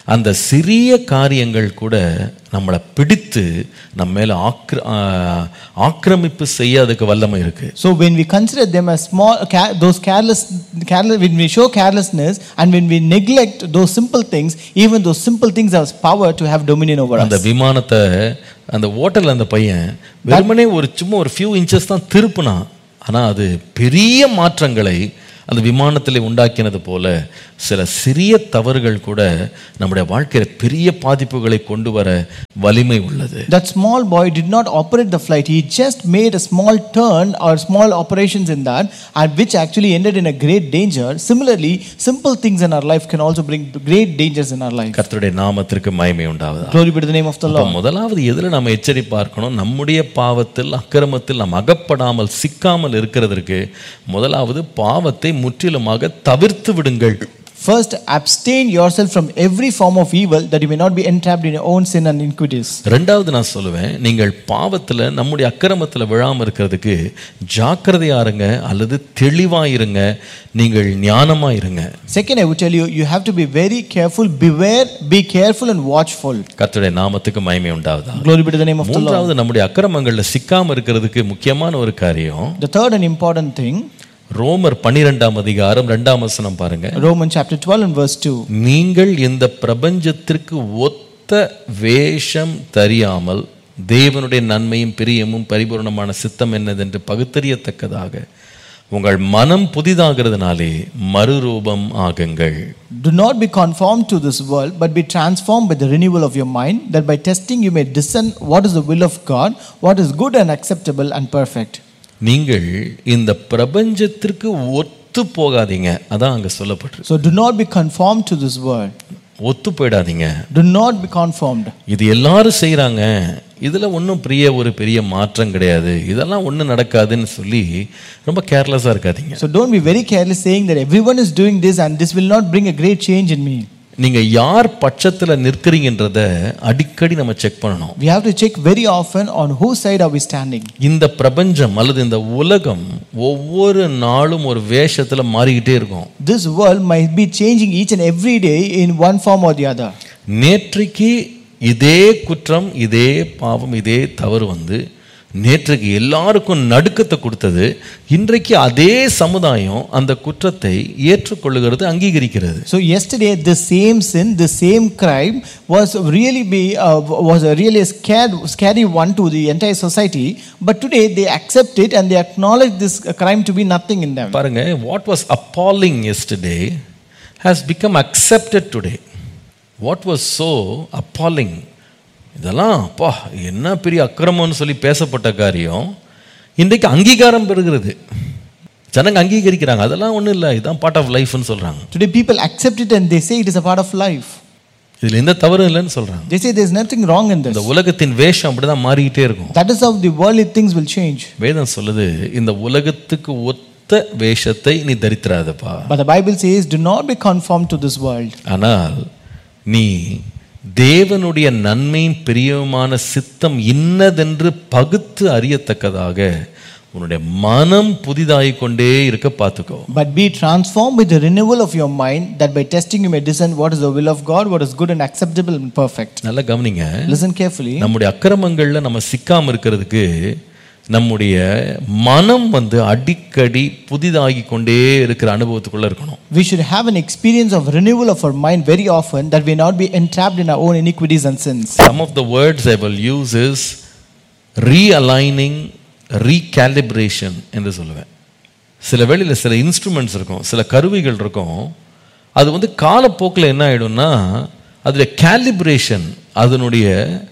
S1: அந்த சிறிய காரியங்கள் கூட நம்மளை பிடித்து நம்ம மேல ஆக்ர ஆ, ஆக்கிரமிப்பு செய்ய அதுக்கு வல்லமை இருக்கு
S2: So when we consider them as small, ca- those careless, careless, when we show carelessness and when we neglect those simple things, even those simple things have power to have dominion over
S1: அந்த
S2: us.
S1: விமானத்தை அந்த hotel அந்த பையன் வெறுமனே ஒரு சும்மா ஒரு few inches தான் திருப்புனான் ஆனா அது பெரிய மாற்றங்களை அந்த விமானத்தில் உண்டாக்கினது போல சில சிறிய தவறுகள் கூட நம்முடைய வாழ்க்கையில பெரிய பாதிப்புகளை கொண்டு வர வலிமை உள்ளது
S2: That small boy did not operate the flight. He just made a small turn or small operations in that, and which actually ended in a great danger. Similarly, simple things in our life can also bring great dangers in our life.
S1: கர்த்தருடைய நாமத்திற்கு மகிமை உண்டாவதா
S2: Glory be to the name of the
S1: அப்ப
S2: Lord.
S1: முதலாவது எதுல நம்ம எச்சரிப்பா இருக்கணும் நம்முடைய பாவத்தில் அக்கிரமத்தில் நாம் அகப்படாமல் சிக்காமல் இருக்கிறதற்கு முதலாவது பாவத்தை முற்றிலுமாக தவிர்த்து விடுங்கள்
S2: First, abstain yourself from every form of evil that you may not be entrapped in your own sin and iniquities.
S1: ரெண்டாவது நான் சொல்லுவேன் நீங்கள் பாவத்துல நம்முடைய அக்கிரமத்துல விழாம இருக்கிறதுக்கு ஜாக்கிரதையா இருங்க அல்லது தெளிவா இருங்க நீங்கள் ஞானமா இருங்க
S2: Second, I would tell you, you have to be very careful, beware, be careful and watchful.
S1: கர்த்தருடைய நாமத்துக்கு மகிமை உண்டாவதா
S2: Glory be to the name of the Lord.
S1: மூன்றாவது நம்முடைய அக்கிரமங்கள்ல சிக்காம இருக்கிறதுக்கு முக்கியமான ஒரு காரியம்
S2: The third and important thing,
S1: ரோமர் பன்னிரெண்டாம் அதிகாரம் ரெண்டாம் வசனம் பாருங்க
S2: Romans chapter 12 and verse 2.
S1: நீங்கள் இந்த பிரபஞ்சத்திற்கு ஒத்த வேஷம் தெரியாமல் தேவனுடைய நன்மையும் பிரியமும் பரிபூர்ணமான சித்தம் என்னதென்று பகுத்தறியத்தக்கதாக உங்கள் மனம் புதிதாகிறதுனாலே மறுரூபம் ஆகுங்கள்
S2: Do not be conformed to this world, but be transformed by the renewal of your mind, that by testing you may discern what is the will of God, what is good and acceptable and perfect.
S1: நீங்கள் இந்த பிரபஞ்சத்திற்கு ஒத்து போகாதீங்க அதான் அங்க சொல்லப்பட்டிருக்கு
S2: So do not be conformed to this world.
S1: ஒத்து போயிடாதீங்க
S2: Do not be conformed.
S1: இது எல்லாரும் செய்றாங்க இதுல ஒன்றும் பெரிய ஒரு பெரிய மாற்றம் கிடையாது இதெல்லாம் ஒன்றும் நடக்காதுன்னு சொல்லி ரொம்ப கேர்லெஸ்ஸாக இருக்காதீங்க
S2: So don't be very careless saying that everyone is doing this and this will not bring a great change in me.
S1: நீங்க யார் பட்சத்துல நிற்கிறீங்கன்றத அடிக்கடி நம்ம செக் பண்ணணும்
S2: We have to check very often on whose side are we standing.
S1: இந்த பிரபஞ்சம் அல்லது இந்த உலகம் ஒவ்வொரு நாளும் ஒரு வேஷத்துல மாறிக்கிட்டே இருக்கும்
S2: This world might be changing each and every day in one form or the other.
S1: நேற்றைக்கு இதே குற்றம் இதே பாவம் இதே தவறு வந்து நேற்றைக்கு எல்லாருக்கும் நடுக்கத்தை கொடுத்தது இன்றைக்கு அதே சமுதாயம் அந்த குற்றத்தை ஏற்றுக்கொள்ளுகிறது அங்கீகரிக்கிறது
S2: So yesterday, the same sin, the same crime was really be uh, was a really a scared, scary one to the entire society. But today they accept it and they acknowledge this crime to be nothing in them.
S1: பாருங்க what was appalling yesterday has become accepted today what was so appalling இதெல்லாம் அப்பா என்ன பெரிய அக்கிரமம்னு சொல்லி பேசப்பட்ட காரியம் இன்றைக்கு அங்கீகாரம் பெறுகிறது ஜனங்க அங்கீகரிக்கிறாங்க அதெல்லாம் ஒன்றும் இல்லை இதுதான் பார்ட் ஆஃப் லைஃப்னு சொல்றாங்க
S2: Today people accept it and they say it is a part of life.
S1: இதுல எந்த தவறும் இல்லைன்னு சொல்றாங்க
S2: They say there is nothing wrong in
S1: இந்த
S2: this.
S1: உலகத்தின் வேஷம் அப்படிதான் மாறிக்கிட்டே இருக்கும்
S2: That is how the worldly things will change.
S1: வேதம் சொல்லுது இந்த உலகத்துக்கு ஒத்த வேஷத்தை நீ தரித்திராதப்பா
S2: But the Bible says, do not be conformed to this world.
S1: ஆனால் நீ தேவனுடைய நன்மையும் பிரியமான சித்தம் இன்னதென்று பகுத்து அறியத்தக்கதாக உன்னுடைய மனம் புதிதாகிக் கொண்டே இருக்க பார்த்துக்கோ
S2: But be transformed with the renewal of your mind, that by testing you may discern what is the will of God, what is good and acceptable and perfect.
S1: நல்லா கவனிங்க
S2: Listen carefully.
S1: நம்முடைய அக்கிரமங்கள்ல நம்ம சிக்காம இருக்கிறதுக்கு நம்முடைய மனம் வந்து அடிக்கடி புதிதாகி கொண்டே இருக்கிற அனுபவத்துக்குள்ள இருக்கணும்
S2: We should have an experience of renewal of our mind very often, that we not be entrapped in our own iniquities and sins.
S1: Some of the words I will use is realigning, recalibration என்று சொல்லுவேன் சில வேளையில் சில instruments இருக்கும் சில கருவிகள் இருக்கும் அது வந்து காலப்போக்கில் என்ன ஆயிடும்னா அதில் கேலிப்ரேஷன் அதனுடைய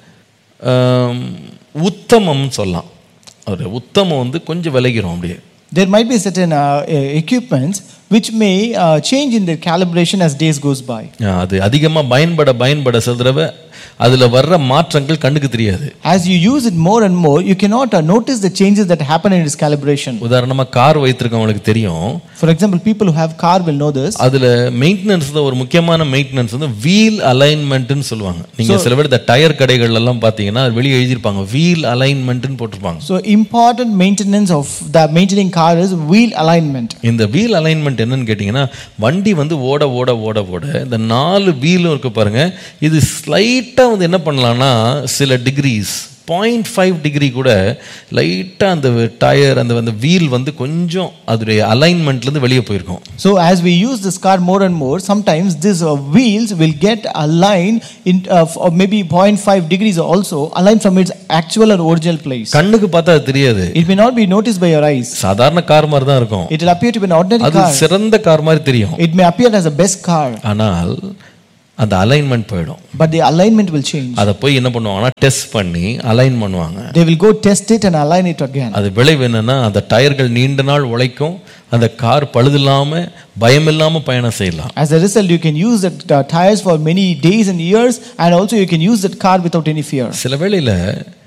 S1: ஆம், உத்தமம்னு சொல்லலாம் அதோடைய உத்தமம் வந்து கொஞ்சம் விலகிரும் அப்படியே
S2: There might be certain uh, uh, equipments which may uh, change in their calibration as days goes by.
S1: அது அதிகமாக பயன்பட பயன்பட சில தடவை அதுல வர்ற மாற்றங்கள் கண்ணுக்கு தெரியாது
S2: As you use it more and more, you cannot uh, notice the changes that happen in its calibration.
S1: உதாரணமா கார் வைத்திருக்கவங்களுக்கு தெரியும்
S2: For example, people who have car will know this.
S1: அதுல மெயின்டெனன்ஸ் ஒரு முக்கியமான மெயின்டெனன்ஸ் வந்து வீல் அலைன்மெண்ட்னு சொல்லுவாங்க நீங்க சில பேர் இந்த டயர் கடைகள் எல்லாம் பாத்தீங்கன்னா அது வெளியே எழுதியிருப்பாங்க வீல் அலைன்மெண்ட்னு போட்டிருப்பாங்க
S2: So important maintenance of the maintaining car is wheel alignment.
S1: இந்த வீல் அலைன்மெண்ட் என்னன்னு கேட்டிங்கன்னா வண்டி வந்து ஓட ஓட ஓட ஓட இந்த நாலு வீலும் இருக்கு பாருங்க இது ஸ்லைட்டாக வந்து என்ன பண்ணலாம்னா சில டிகிரிஸ் பாயிண்ட் ஃபைவ் டிகிரி கூட லைட்டாக அந்த டயர் அந்த அந்த வீல் வந்து கொஞ்சம் அதோடைய அலைன்மெண்ட்லேருந்து வெளியே போயிருக்கும்
S2: So as we use this car more and more, sometimes these uh, wheels will get aligned in uh, f- or maybe 0.5 degrees also aligned from its actual or original place.
S1: கண்ணுக்கு பார்த்தா அது தெரியாது
S2: It may not be noticed by your eyes.
S1: சாதாரண car மாதிரி தான் இருக்கும்
S2: It will appear to be an ordinary
S1: அது
S2: car.
S1: சிறந்த கார் மாதிரி தெரியும்
S2: It may appear as a best car,
S1: ஆனால் அந்த அலைன்மெண்ட் போயிடும்
S2: but the alignment will change.
S1: அதை போய் என்ன பண்ணுவாங்கன்னா டெஸ்ட் பண்ணி அலைன் பண்ணுவாங்க
S2: They will go test it and align it again.
S1: அது விளைவு என்னன்னா அந்த டயர்கள் நீண்ட நாள் உழைக்கும் அந்த கார் பழுதில்லாம பயம் இல்லாம பயணம் செய்யலாம்
S2: As a result, you can use the uh, tires for many days and years, and also you can use that car without any fear.
S1: சில வேளையில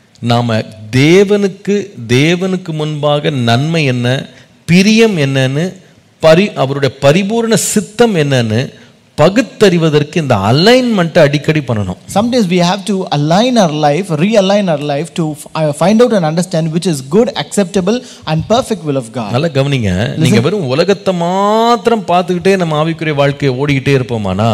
S1: நாம தேவனுக்கு தேவனுக்கு முன்பாக நன்மை என்ன பிரியம் என்னன்னு பரி அவருடைய பரிபூர்ண சித்தம் என்னன்னு பகுத்தறிவதற்கு இந்த அலைன்மெண்ட்டை அடிக்கடி பண்ணணும்
S2: Sometimes we have to align our life, realign our life to uh, find out and understand which is good, acceptable, and perfect will of God.
S1: நல்லா கவனிங்க நீங்க வெறும் உலகத்தை மாத்திரம் பார்த்துக்கிட்டே நம்ம ஆவிக்குரிய வாழ்க்கையை ஓடிக்கிட்டே இருப்போமானா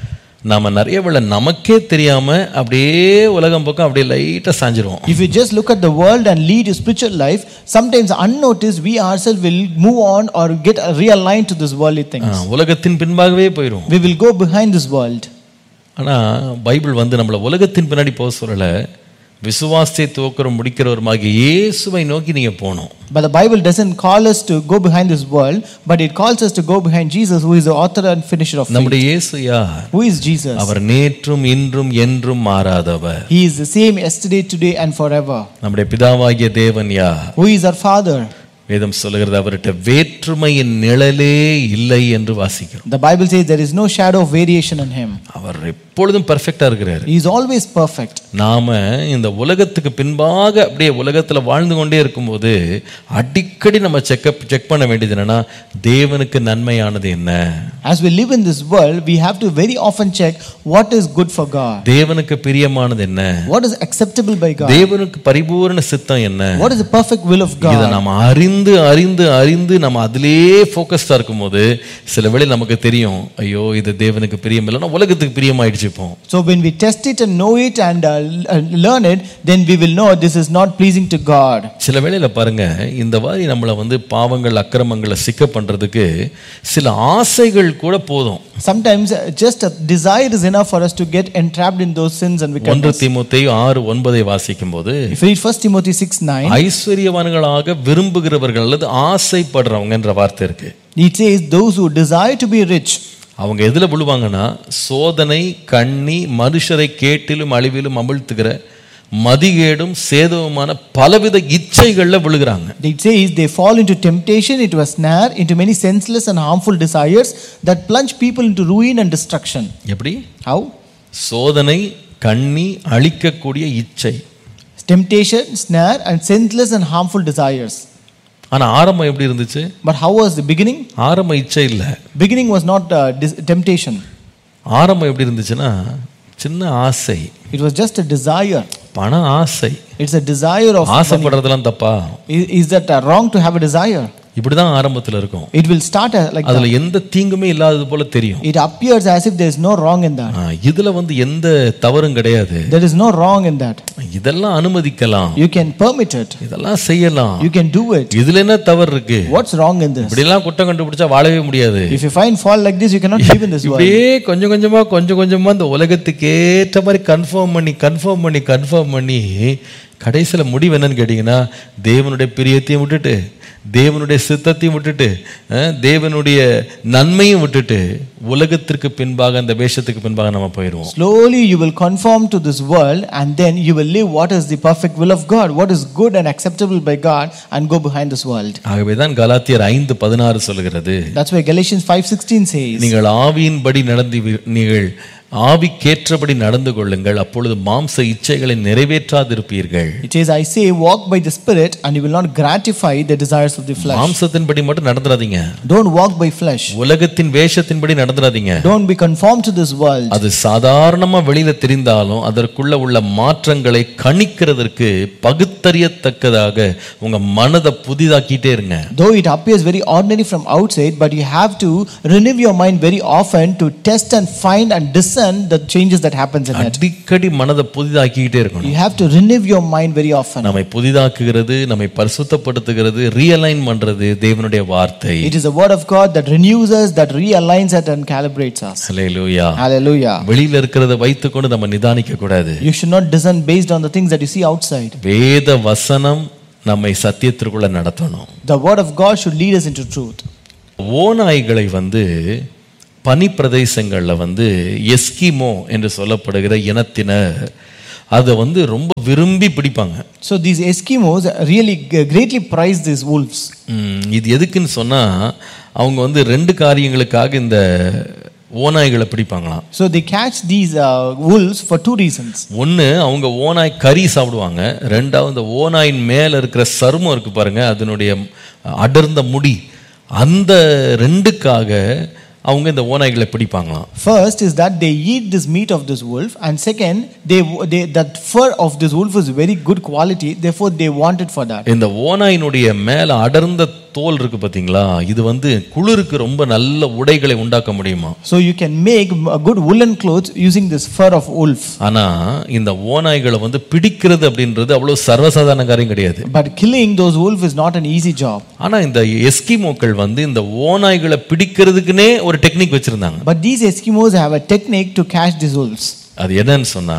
S1: நாம நிறைய வேளை நமக்கே தெரியாம அப்படியே உலகம் பக்கம் அப்படியே லைட்டா சாஞ்சிருவோம்
S2: If you just look at the world and lead your spiritual life, sometimes unnoticed we ourselves will move on or get realigned to this worldly things.
S1: ஆ, உலகத்தின் பின்பாகவே போயிடும்
S2: We will go behind this world.
S1: ஆனா Bible வந்து நம்மள உலகத்தின் பின்னாடி போக சொல்லல விசுவாசத்தை துவக்கிற முடிக்கிறவருமாகிய இயேசுவை நோக்கி நீங்க போகணும்
S2: But the Bible doesn't call us to go behind this world, but it calls us to go behind Jesus, who is the author and finisher of faith.
S1: நம்முடைய இயேசு யார்
S2: Who is Jesus?
S1: அவர் நேற்றும் இன்றும் என்றும் மாறாதவர்
S2: He is the same yesterday, today, and forever.
S1: நம்முடைய பிதாவாகிய தேவன் யார்
S2: Who is our Father?
S1: வேதம் சொல்லுகிறது அவர்கிட்ட வேற்றுமையின் நிழலே இல்லை என்று வாசிக்கிறோம்
S2: The Bible says there is no shadow of variation in him.
S1: அவர் எப்பொழுதும் பெர்ஃபெக்டா இருக்கிறாரு
S2: He is always perfect.
S1: நாம இந்த உலகத்துக்கு பின்பாக அப்படியே உலகத்துல வாழ்ந்து கொண்டே இருக்கும்போது அடிக்கடி நம்ம செக்அப் செக் பண்ண வேண்டியது என்னன்னா தேவனுக்கு நன்மையானது என்ன
S2: As we live in this world, we have to very often check what is good for God,
S1: தேவனுக்கு பிரியமானது என்ன
S2: what is acceptable by God,
S1: தேவனுக்கு பரிபூரண சித்தம் என்ன
S2: what is the perfect will of
S1: இதை
S2: God.
S1: நம்ம அறிந்து அறிந்து அறிந்து நம்ம அதிலேயே ஃபோக்கஸ்டா இருக்கும்போது சில வேளை நமக்கு தெரியும் ஐயோ இது தேவனுக்கு பிரியம் இல்லைன்னா உலகத்துக்கு பிரியமாயிடுச்சு இப்போ
S2: So when we test it and know it and uh, l- uh, learn it, then we will know this is not pleasing to God.
S1: சில வேளையில பாருங்க இந்த மாதிரி நம்மளை வந்து பாவங்கள் அக்கிரமங்களை சிக்க பண்றதுக்கு சில ஆசைகள் கூட போதும்
S2: Sometimes uh, just a desire is enough for us to get entrapped in those sins and
S1: ஒன்று
S2: wickedness.
S1: தீமோத்தேயு ஆறு ஒன்பதை வாசிக்கும் போது
S2: If you read 1 Timothy 6 9,
S1: ஐஸ்வர்யவான்களாக விரும்புகிறவர்கள் அல்லது ஆசைப்படுறவங்கன்ற வார்த்தை இருக்கு
S2: it says, Those who desire to be rich.
S1: அவங்க எதுல விழுவாங்கன்னா சோதனை கண்ணி மனுஷரை கேட்டிலும் அழிவிலும் அமிழ்த்துகிற மதிகேடும் சேதவுமான பலவித இச்சைகள்ல விழுகிறாங்க
S2: It says they fall into temptation, into a snare, into many senseless and harmful desires that plunge people into ruin and destruction.
S1: எப்படி
S2: How?
S1: சோதனை கண்ணி அழிக்கக்கூடிய இச்சை
S2: Temptation, snare, and senseless and harmful desires.
S1: ஆனா ஆரம்பம் எப்படி இருந்துச்சு
S2: But how was the beginning?
S1: ஆரம்பம் இச்சை இல்ல
S2: Beginning was not uh, dis- temptation.
S1: ஆரம்பம் எப்படி இருந்துச்சுன்னா சின்ன ஆசை
S2: It was just a desire.
S1: பண ஆசை
S2: It's a desire of.
S1: ஆசைப்படுறதெல்லாம் தப்பா
S2: Is, is that uh, wrong to have a desire?
S1: இப்படிதான் ஆரம்பத்துல இருக்கும்
S2: It will start uh, like that.
S1: அதுல எந்த தீங்குமே இல்லாதது போல தெரியும்
S2: It appears as if there is no wrong in that.
S1: ஆ, இதுல வந்து எந்த தவறும் கிடையாது
S2: There is no wrong in that.
S1: இதெல்லாம் அனுமதிக்கலாம்
S2: You can permit it.
S1: இதெல்லாம் செய்யலாம்
S2: You can do it.
S1: இதுல என்ன தவறு இருக்கு
S2: What's wrong in this?
S1: இப்படிலாம் குற்றம் கண்டுபிடிச்சா வாழவே முடியாது
S2: If you find fault like this, you cannot live in this world.
S1: இப்படியே கொஞ்சம் கொஞ்சமா கொஞ்சம் கொஞ்சமா இந்த உலகத்துக்கு ஏற்ற மாதிரி கன்ஃபார்ம் பண்ணி கன்ஃபார்ம் பண்ணி கன்ஃபார்ம் பண்ணி கடைசியில முடிவு என்னன்னு கேட்டிங்கன்னா தேவனுடைய பிரியத்தையும் விட்டுட்டு தேவனுடைய சித்தத்தையும் விட்டுட்டு அஹ், தேவனுடைய நன்மையும் விட்டுட்டு உலகத்திற்கு பின்பாக அந்த வேஷத்துக்கு பின்பாக நம்ம போயிடுவோம்
S2: Slowly you will conform to this world and then you will live what is the perfect will of God, what is good and acceptable by God and go behind this world.
S1: ஆகவே தான் கலாத்தியர் ஐந்து பதினாறு சொல்லுகிறது
S2: That's why Galatians 5:16 says,
S1: நீங்கள் ஆவியின்படி நடந்து நீங்கள் ஆவிக்கேற்றபடி நடந்து கொள்ளுங்கள் அப்பொழுது மாம்ச இச்சைகளை நிறைவேற்றாதிருப்பீர்கள்
S2: It says, I say, walk by the Spirit, and you will not gratify the desires of the flesh.
S1: மாம்சத்தின்படி மட்டும் நடந்துடாதீங்க
S2: Don't walk by flesh.
S1: உலகத்தின் வேஷத்தின்படி நடந்துடாதீங்க
S2: Don't be conformed to this world.
S1: அது சாதாரணமா வெளியில தெரிந்தாலும் அதற்குள்ள உள்ள மாற்றங்களை கணிக்கிறதற்கு பகுத்தறியத்தக்கதாக உங்க மனதை புதிதாக்கிட்டே இருங்க
S2: Though it appears very ordinary from outside, but you have to renew your mind very often to test and find and discern the changes that happens in it.
S1: அடிக்கடி மனதை புதிதாக்கிக்கிட்டே இருக்கணும்
S2: You have to renew your mind very often.
S1: நம்மை புதிதாக்குகிறது நம்மை பரிசுத்தப்படுத்துகிறது realign பண்றது தேவனுடைய வார்த்தை
S2: It is the word of God that renews us, that realigns us and calibrates us.
S1: Hallelujah
S2: Hallelujah.
S1: வெளியில இருக்கிறத வைத்துக்கொண்டு நம்ம நிதானிக்க கூடாது
S2: You should not discern based on the things that you see outside.
S1: வேத வசனம் நம்மை சத்தியத்திற்குள்ள நடத்தணும்
S2: The word of God should lead us into truth.
S1: ஓநாய்களை வந்து பனி பிரதேசங்களில் வந்து எஸ்கிமோ என்று சொல்லப்படுகிற இனத்தினர் அதை வந்து ரொம்ப விரும்பி பிடிப்பாங்க
S2: So these Eskimos really g- greatly prize these wolves.
S1: ம், இது எதுக்குன்னு சொன்னா அவங்க வந்து ரெண்டு காரியங்களுக்காக இந்த ஓநாய்களை பிடிப்பாங்களாம்
S2: So they catch these uh, wolves for two reasons.
S1: ஒன்று அவங்க ஓநாய் கறி சாப்பிடுவாங்க ரெண்டாவது இந்த ஓநாயின் மேலே இருக்கிற சருமம் இருக்கு பாருங்க அதனுடைய அடர்ந்த முடி அந்த ரெண்டுக்காக அவங்க இந்த ஓநாய்களை பிடிப்பாங்களாம்
S2: First is that they eat this meat of this wolf, and second, they, they that fur of this wolf is very good quality. Therefore, they want it for that.
S1: இந்த ஓநாயினுடைய மேலே அடர்ந்த தோல் இருக்கு பார்த்தீங்களா இது வந்து குளிருக்கு ரொம்ப நல்ல உடைகளை உண்டாக்க முடியுமா
S2: So you can make a good woolen clothes using this fur of wolf.
S1: ஆனா இந்த ஓநாய்களை வந்து பிடிக்கிறது அப்படின்றது அவ்வளவு சர்வசாதாரண காரியம் கிடையாது
S2: But killing those wolves is not an easy job.
S1: ஆனா இந்த எஸ்கிமோக்கள் வந்து இந்த ஓநாய்களை பிடிக்கிறதுக்குனே ஒரு டெக்னிக் வச்சிருந்தாங்க
S2: But these Eskimos have a technique to catch these wolves.
S1: அது என்னன்னு சொன்னா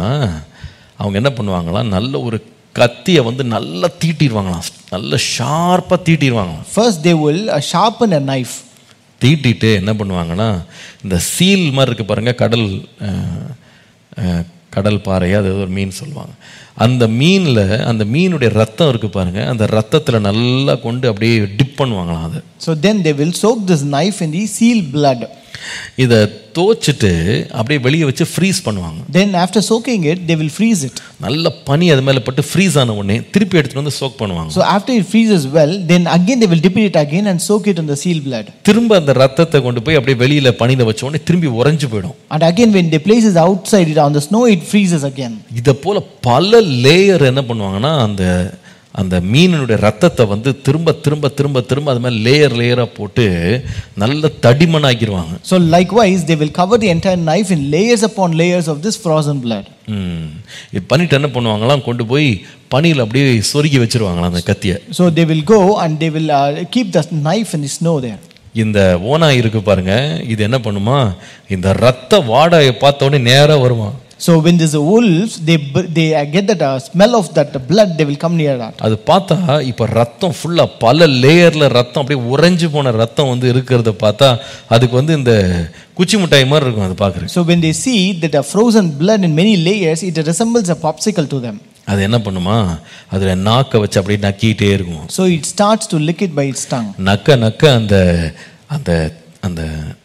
S1: அவங்க என்ன பண்ணுவாங்களாம் நல்ல ஒரு கத்தியை வந்து நல்லா தீட்டிடுவாங்களாம் நல்ல ஷார்ப்பாக தீட்டிடுவாங்களாம்
S2: First, they will uh, sharpen a knife.
S1: தீட்டிட்டு என்ன பண்ணுவாங்கன்னா இந்த சீல் மாதிரி இருக்கு பாருங்க கடல் அஹ், அஹ், கடல் பாறை அது ஏதோ ஒரு மீன் சொல்லுவாங்க அந்த மீனில் அந்த மீனுடைய ரத்தம் இருக்கு பாருங்க அந்த ரத்தத்தில் நல்லா கொண்டு அப்படியே டிப் பண்ணுவாங்களாம் அது
S2: So then they will soak this knife in the seal blood.
S1: இதை தோச்சிட்டு அப்படியே வெளியே வச்சு ஃப்ரீஸ் பண்ணுவாங்க
S2: Then, after soaking it, they will freeze it.
S1: நல்ல பனி அது மேலே பட்டு ஃப்ரீஸ் ஆன உடனே திருப்பி எடுத்துட்டு வந்து சோக் பண்ணுவாங்க
S2: So, after it freezes well, then again they will dip it again and soak it in the seal blood.
S1: திரும்ப அந்த ரத்தத்தை கொண்டு போய் அப்படியே வெளியில பனியில வச்ச உடனே திரும்பி உறைஞ்சு போயிடும்
S2: And again, when they place it outside it on the snow, it freezes again.
S1: இதை போல பல லேயர் என்ன பண்ணுவாங்கன்னா அந்த அந்த மீனினுடைய ரத்தத்தை வந்து திரும்ப திரும்ப திரும்ப திரும்ப அது மாதிரி லேயர் லேயராக போட்டு நல்ல தடிமனாக்கிடுவாங்க
S2: So, likewise, they will cover the entire knife in layers upon layers of this frozen blood.
S1: ம். இது பண்ணிட்டு என்ன பண்ணுவாங்களாம் கொண்டு போய் பனியில் அப்படியே சொருகி வச்சிருவாங்களாம் அந்த கத்தியை
S2: So, they will go and they will uh, keep the knife in the snow there.
S1: இந்த ஓனாய் இருக்கு பாருங்க இது என்ன பண்ணுமா இந்த ரத்த வாடையை பார்த்த உடனே நேராக வருமா
S2: So, when there's a wolves, they, b- they uh, get that uh, smell of that blood, they will come near that.
S1: அது பார்த்தா இப்போ ரத்தம் ஃபுல்லாக பல லேயரில் ரத்தம் அப்படியே உறைஞ்சு போன ரத்தம் வந்து இருக்கிறத பார்த்தா அதுக்கு வந்து இந்த குச்சி மிட்டாய் மாதிரி இருக்கும் அது பார்க்குறேன்
S2: So, when they see that a frozen blood in many layers, it resembles a popsicle to them.
S1: அது என்ன பண்ணுமா அதில் நாக்கை வச்சு அப்படியே நக்கிட்டே இருக்கும்
S2: So, it starts to lick it by its tongue.
S1: நக்க நக்க அந்த அந்த அந்த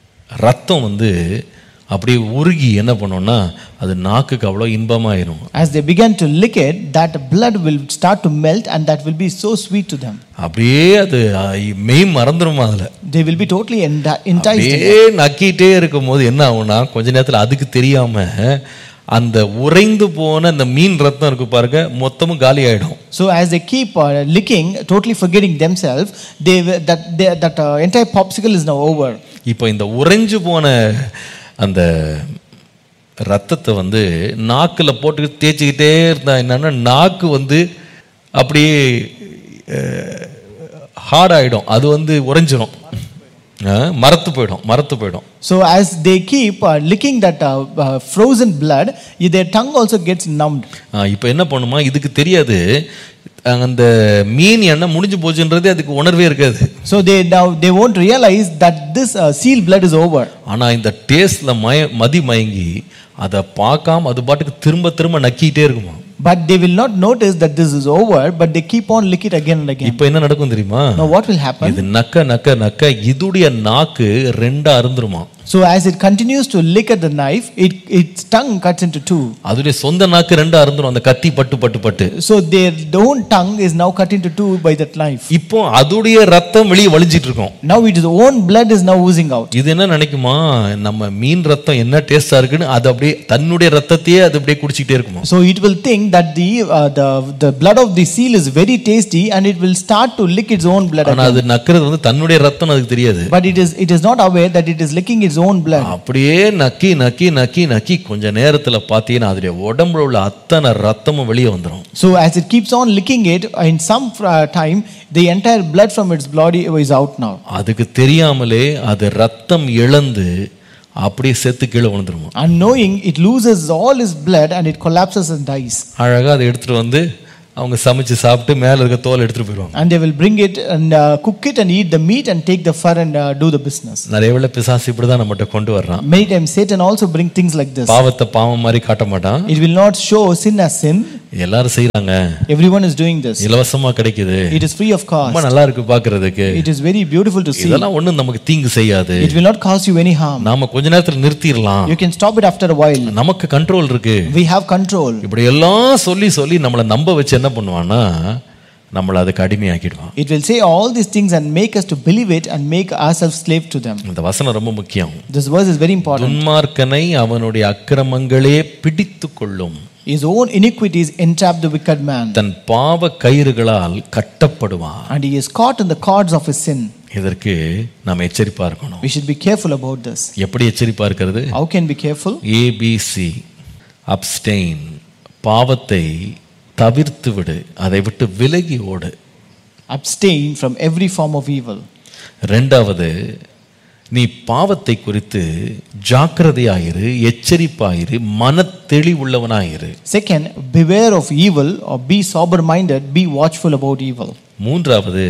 S1: ரத்தம் வந்து அப்படியே உருகி என்ன பண்ணோம்னா அது நாக்குக்கு அவ்வளோ இன்பமாயிரும்
S2: As they begin to lick it, that blood will start to melt and that will be so sweet to them.
S1: அப்படியே அது அஹ், மெய் மறந்துருமா அதில்
S2: They will be totally enti- enticed.
S1: அப்படியே நக்கிட்டே இருக்கும் போது என்ன ஆகும்னா கொஞ்ச நேரத்தில் அதுக்கு தெரியாம அந்த உறைந்து போன அந்த மீன் ரத்தம் இருக்கு பாருங்க மொத்தமும் காலி ஆயிடும்
S2: So as they keep uh, licking, totally forgetting themselves, they will- that they, that uh, entire popsicle is now over.
S1: இப்போ இந்த உறைஞ்சு போன அந்த ரத்தத்தை வந்து நாக்கில் போட்டு தேய்ச்சிக்கிட்டே இருந்தா என்னன்னா நாக்கு வந்து அப்படியே ஹார்ட் ஆயிடும் அது வந்து உறைஞ்சிரும் அஹ், மரத்து போயிடும் மரத்து போயிடும்
S2: So as they keep uh, licking that uh, uh, frozen blood, their tongue also gets numbed.
S1: இப்போ என்ன பண்ணுமா இதுக்கு தெரியாது அந்த மீன் எண்ணெய் முடிஞ்சு போச்சுன்றதே அதுக்கு உணர்வே இருக்காது
S2: So they now they won't realize that this uh, seal blood is over.
S1: ஆனா இந்த டேஸ்ட்ல மய மதி மயங்கி அதை பார்க்காம அது பாட்டுக்கு திரும்ப திரும்ப நக்கிட்டே இருக்குமா
S2: But they will not notice that this is over, but they keep on lick it again and again.
S1: இப்போ என்ன நடக்கும் தெரியுமா
S2: Now what will happen?
S1: இது நக்க நக்க நக்க இதுடைய நாக்கு ரெண்டா அருந்துருமா
S2: So as it continues to lick at the knife, it, its tongue cuts into two.
S1: அதுடைய சொந்த நாக்கு ரெண்டா அறுந்துரும் அந்த கத்தி பட்டு பட்டு பட்டு
S2: So their own tongue is now cut into two by that knife.
S1: இப்போ அதுடைய ரத்தம் வெளியே வலிஞ்சிட்டு இருக்கும்
S2: Now its own blood is now oozing out.
S1: இது என்ன நினைக்குமா நம்ம மீன் ரத்தம் என்ன டேஸ்டா இருக்குன்னு அது அப்படியே தன்னுடைய ரத்தத்தையே அது அப்படியே குடிச்சிக்கிட்டே இருக்குமா
S2: So it will think that the, uh, the, the blood of the seal is very tasty and it will start to lick its own blood.
S1: ஆனா அது நக்கிறது வந்து தன்னுடைய ரத்தம் அதுக்கு தெரியாது
S2: But it is, it is not aware that it is licking its own blood.
S1: அப்படியே நக்கி நக்கி நக்கி நக்கி கொஞ்ச நேரத்துல பாத்தீங்கன்னா அதோடைய உடம்புல உள்ள அத்தனை ரத்தமும் வெளியே வந்துரும்
S2: So as it keeps on licking it, in some uh, time, the entire blood from its body is out now.
S1: அதுக்கு தெரியாமலே அது ரத்தம் இழந்து அப்படியே செத்து கீழே விழுந்துருமா
S2: Unknowing, it loses all its blood and it collapses and dies.
S1: அழகா அதை எடுத்துட்டு வந்து அவங்க சமைச்சு சாப்பிட்டு மேல இருக்க தோல் எடுத்துட்டு போயிடுவாங்க
S2: And they will bring it and uh, cook it and eat the meat and take the fur and uh, do the business.
S1: நிறைய வேளை பிசாசு இப்படிதான் நம்மகிட்ட கொண்டு வர்றான்
S2: Many times Satan also bring things like this.
S1: பாவத்தை பாவம் மாதிரி காட்ட மாட்டான்
S2: It will not show sin as sin.
S1: எல்லாரும் செய்றாங்க
S2: Everyone is doing this.
S1: இலவசமா கிடைக்குது
S2: It is free of cost.
S1: ரொம்ப நல்லா இருக்கு பாக்குறதுக்கு
S2: It is very beautiful to see.
S1: இதெல்லாம் ஒண்ணும் நமக்கு தீங்கு செய்யாது
S2: It will not cause you any harm.
S1: நாம கொஞ்ச நேரத்துல நிறுத்திடலாம்
S2: You can stop it after a while.
S1: நமக்கு கண்ட்ரோல் இருக்கு
S2: We have control.
S1: இப்படி எல்லாம் சொல்லி சொல்லி நம்மளை நம்ப வச்சு என்ன பண்ணுவான்னா நம்மளை அதுக்கு அடிமையாக்கிடுவான்
S2: It will say all these things and make us to believe it and make ourselves slave to them.
S1: இந்த வசனம் ரொம்ப முக்கியம்
S2: This verse is very important.
S1: துன்மார்க்கனை அவனுடைய அக்கிரமங்களே பிடித்து கொள்ளும்
S2: His own iniquities entrap the wicked man,
S1: தன் பாவ கயிறுகளால் கட்டப்படுவான்
S2: and he is caught in the cords of his sin.
S1: இதற்கு நாம் எச்சரிப்பா இருக்கணும்
S2: We should be careful about this.
S1: எப்படி எச்சரிப்பா இருக்கிறது
S2: How can we be careful?
S1: ABC abstain பாவத்தை தவிர்த்து விடு அதை விட்டு விலகி ஓடு
S2: Abstain from every form of evil.
S1: ரெண்டாவது நீ பாவத்தை குறித்து ஜாக்கிரதையாயிரு எச்சரிப்பாயிரு மனத்தெளிவுள்ளவனாயிரு
S2: Second, beware of evil or be sober minded, be watchful about evil.
S1: மூன்றாவது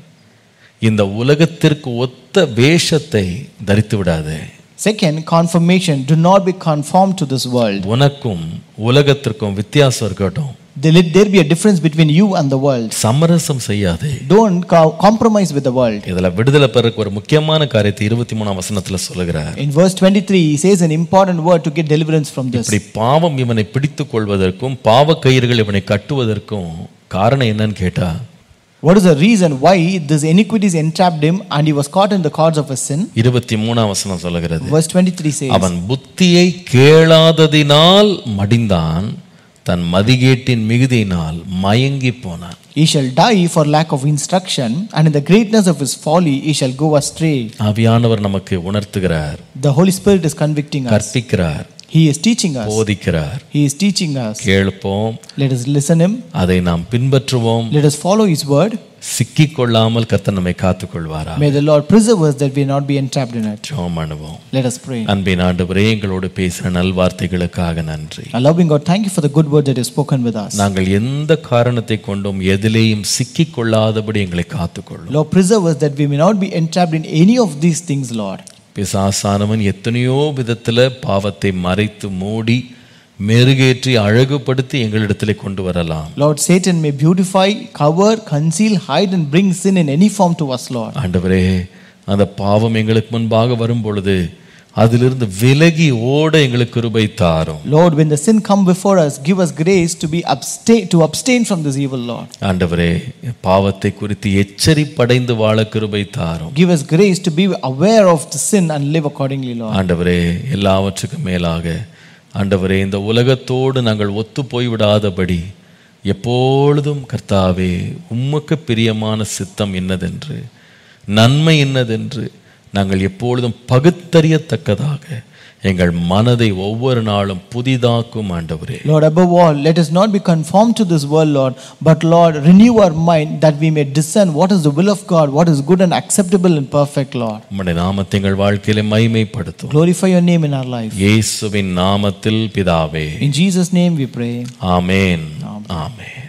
S1: இந்த உலகத்திற்கு ஒத்த வேஷத்தை தரித்து விடாதே
S2: Second, confirmation do not be conformed to this world.
S1: உனக்கும் உலகத்திற்கும் வித்தியாசம் இருக்கட்டும்
S2: There let there be a difference between you and the world.
S1: சமரசம் செய்யாதே
S2: Don't co- compromise with the world.
S1: இதுல விடுதலை பெறக்கு ஒரு முக்கியமான காரியத்தை இருபத்தி மூணாம் வசனத்துல சொல்லுகிறார்
S2: In verse 23, he says an important word to get deliverance from this.
S1: இப்படி பாவம் இவனை பிடித்துக் கொள்வதற்கும் பாவ கயிறுகள் இவனை கட்டுவதற்கும் காரணம் என்னன்னு கேட்டா
S2: What is the reason why this iniquities entrapped him and he was caught in the cords of his sin?
S1: இருபத்தி மூணாம் வசனம் சொல்லுகிறது
S2: Verse 23 says,
S1: அவன் புத்தியை கேளாததினால் மடிந்தான் தன் மதிகேட்டின் மிகுதியினால் மயங்கி போனான்
S2: He shall die for lack of instruction, and in the greatness of his folly he shall go astray.
S1: ஆவியானவர் நமக்கு உணர்த்துகிறார்
S2: The Holy Spirit is convicting us.
S1: கற்பிக்கிறார்
S2: He is teaching us.
S1: போதிக்கிறார்
S2: He is teaching us.
S1: கேൾப்போம்
S2: Let us listen him.
S1: அதை நாம் பின்பற்றுவோம்
S2: Let us follow his word.
S1: சிக்கிக் கொள்ளாமல் கர்த்தர் நம்மை காத்துக்கொள்வாரா
S2: May the Lord preserve us that we not be entrapped in it.
S1: ஜெபம் பண்ணுவோம்
S2: Let us pray.
S1: அன்பின் ஆண்டவரே எங்களோடு பேசுகிற நல்வார்த்தைகளுக்காக நன்றி
S2: Our loving God, thank you for the good word that you have spoken with us.
S1: நாங்கள் எந்த காரணத்தை கொண்டும் எதிலேயும் சிக்கிக் கொள்ளாதபடி எங்களை காத்துக்கொள்ளும்
S2: Lord, preserve us that we may not be entrapped in any of these things, Lord.
S1: பிசாசானவன் எத்தனையோ விதத்துல பாவத்தை மறைத்து மூடி மெருகேற்றி அழகுபடுத்தி எங்களிடத்திலே கொண்டு வரலாம்
S2: Lord, Satan may beautify, cover, conceal, hide, and bring sin in any form to us, Lord.
S1: ஆண்டவரே அந்த பாவம் எங்களுக்கு முன்பாக வரும் பொழுது அதிலிருந்து விலகி ஓட எங்களுக்கு கிருபை தாரும்
S2: Lord, when the sin come before us, give us grace to be abstain to abstain from this evil, Lord.
S1: ஆண்டவரே பாவத்தை குறித்து எச்சரிப்படைந்து வாழ கிருபை தாரும்
S2: Give us grace to be aware of the sin and live accordingly, Lord.
S1: ஆண்டவரே எல்லாவற்றுக்கும் மேலாக ஆண்டவரே இந்த உலகத்தோடு நாங்கள் ஒத்து போய்விடாதபடி எப்பொழுதும் கர்த்தாவே உமக்கு பிரியமான சித்தம் என்னதென்று நன்மை என்னதென்று நாங்கள் எப்பொழுதும் பகுத்தறியத்தக்கதாக எங்கள் மனதை ஒவ்வொரு நாளும் புதிதாக்கும் ஆண்டவரே
S2: Lord, above all, let us not be conformed to this world, Lord, but Lord, renew our mind that we may discern what is the will of God, what is good and acceptable and perfect, Lord.
S1: உம்முடைய நாமத்தை எங்கள் வாழ்க்கையில மைமைப்படுத்தும்
S2: Glorify your name in our life.
S1: இயேசுவின் நாமத்தில் பிதாவே
S2: In Jesus' name we pray.
S1: Amen amen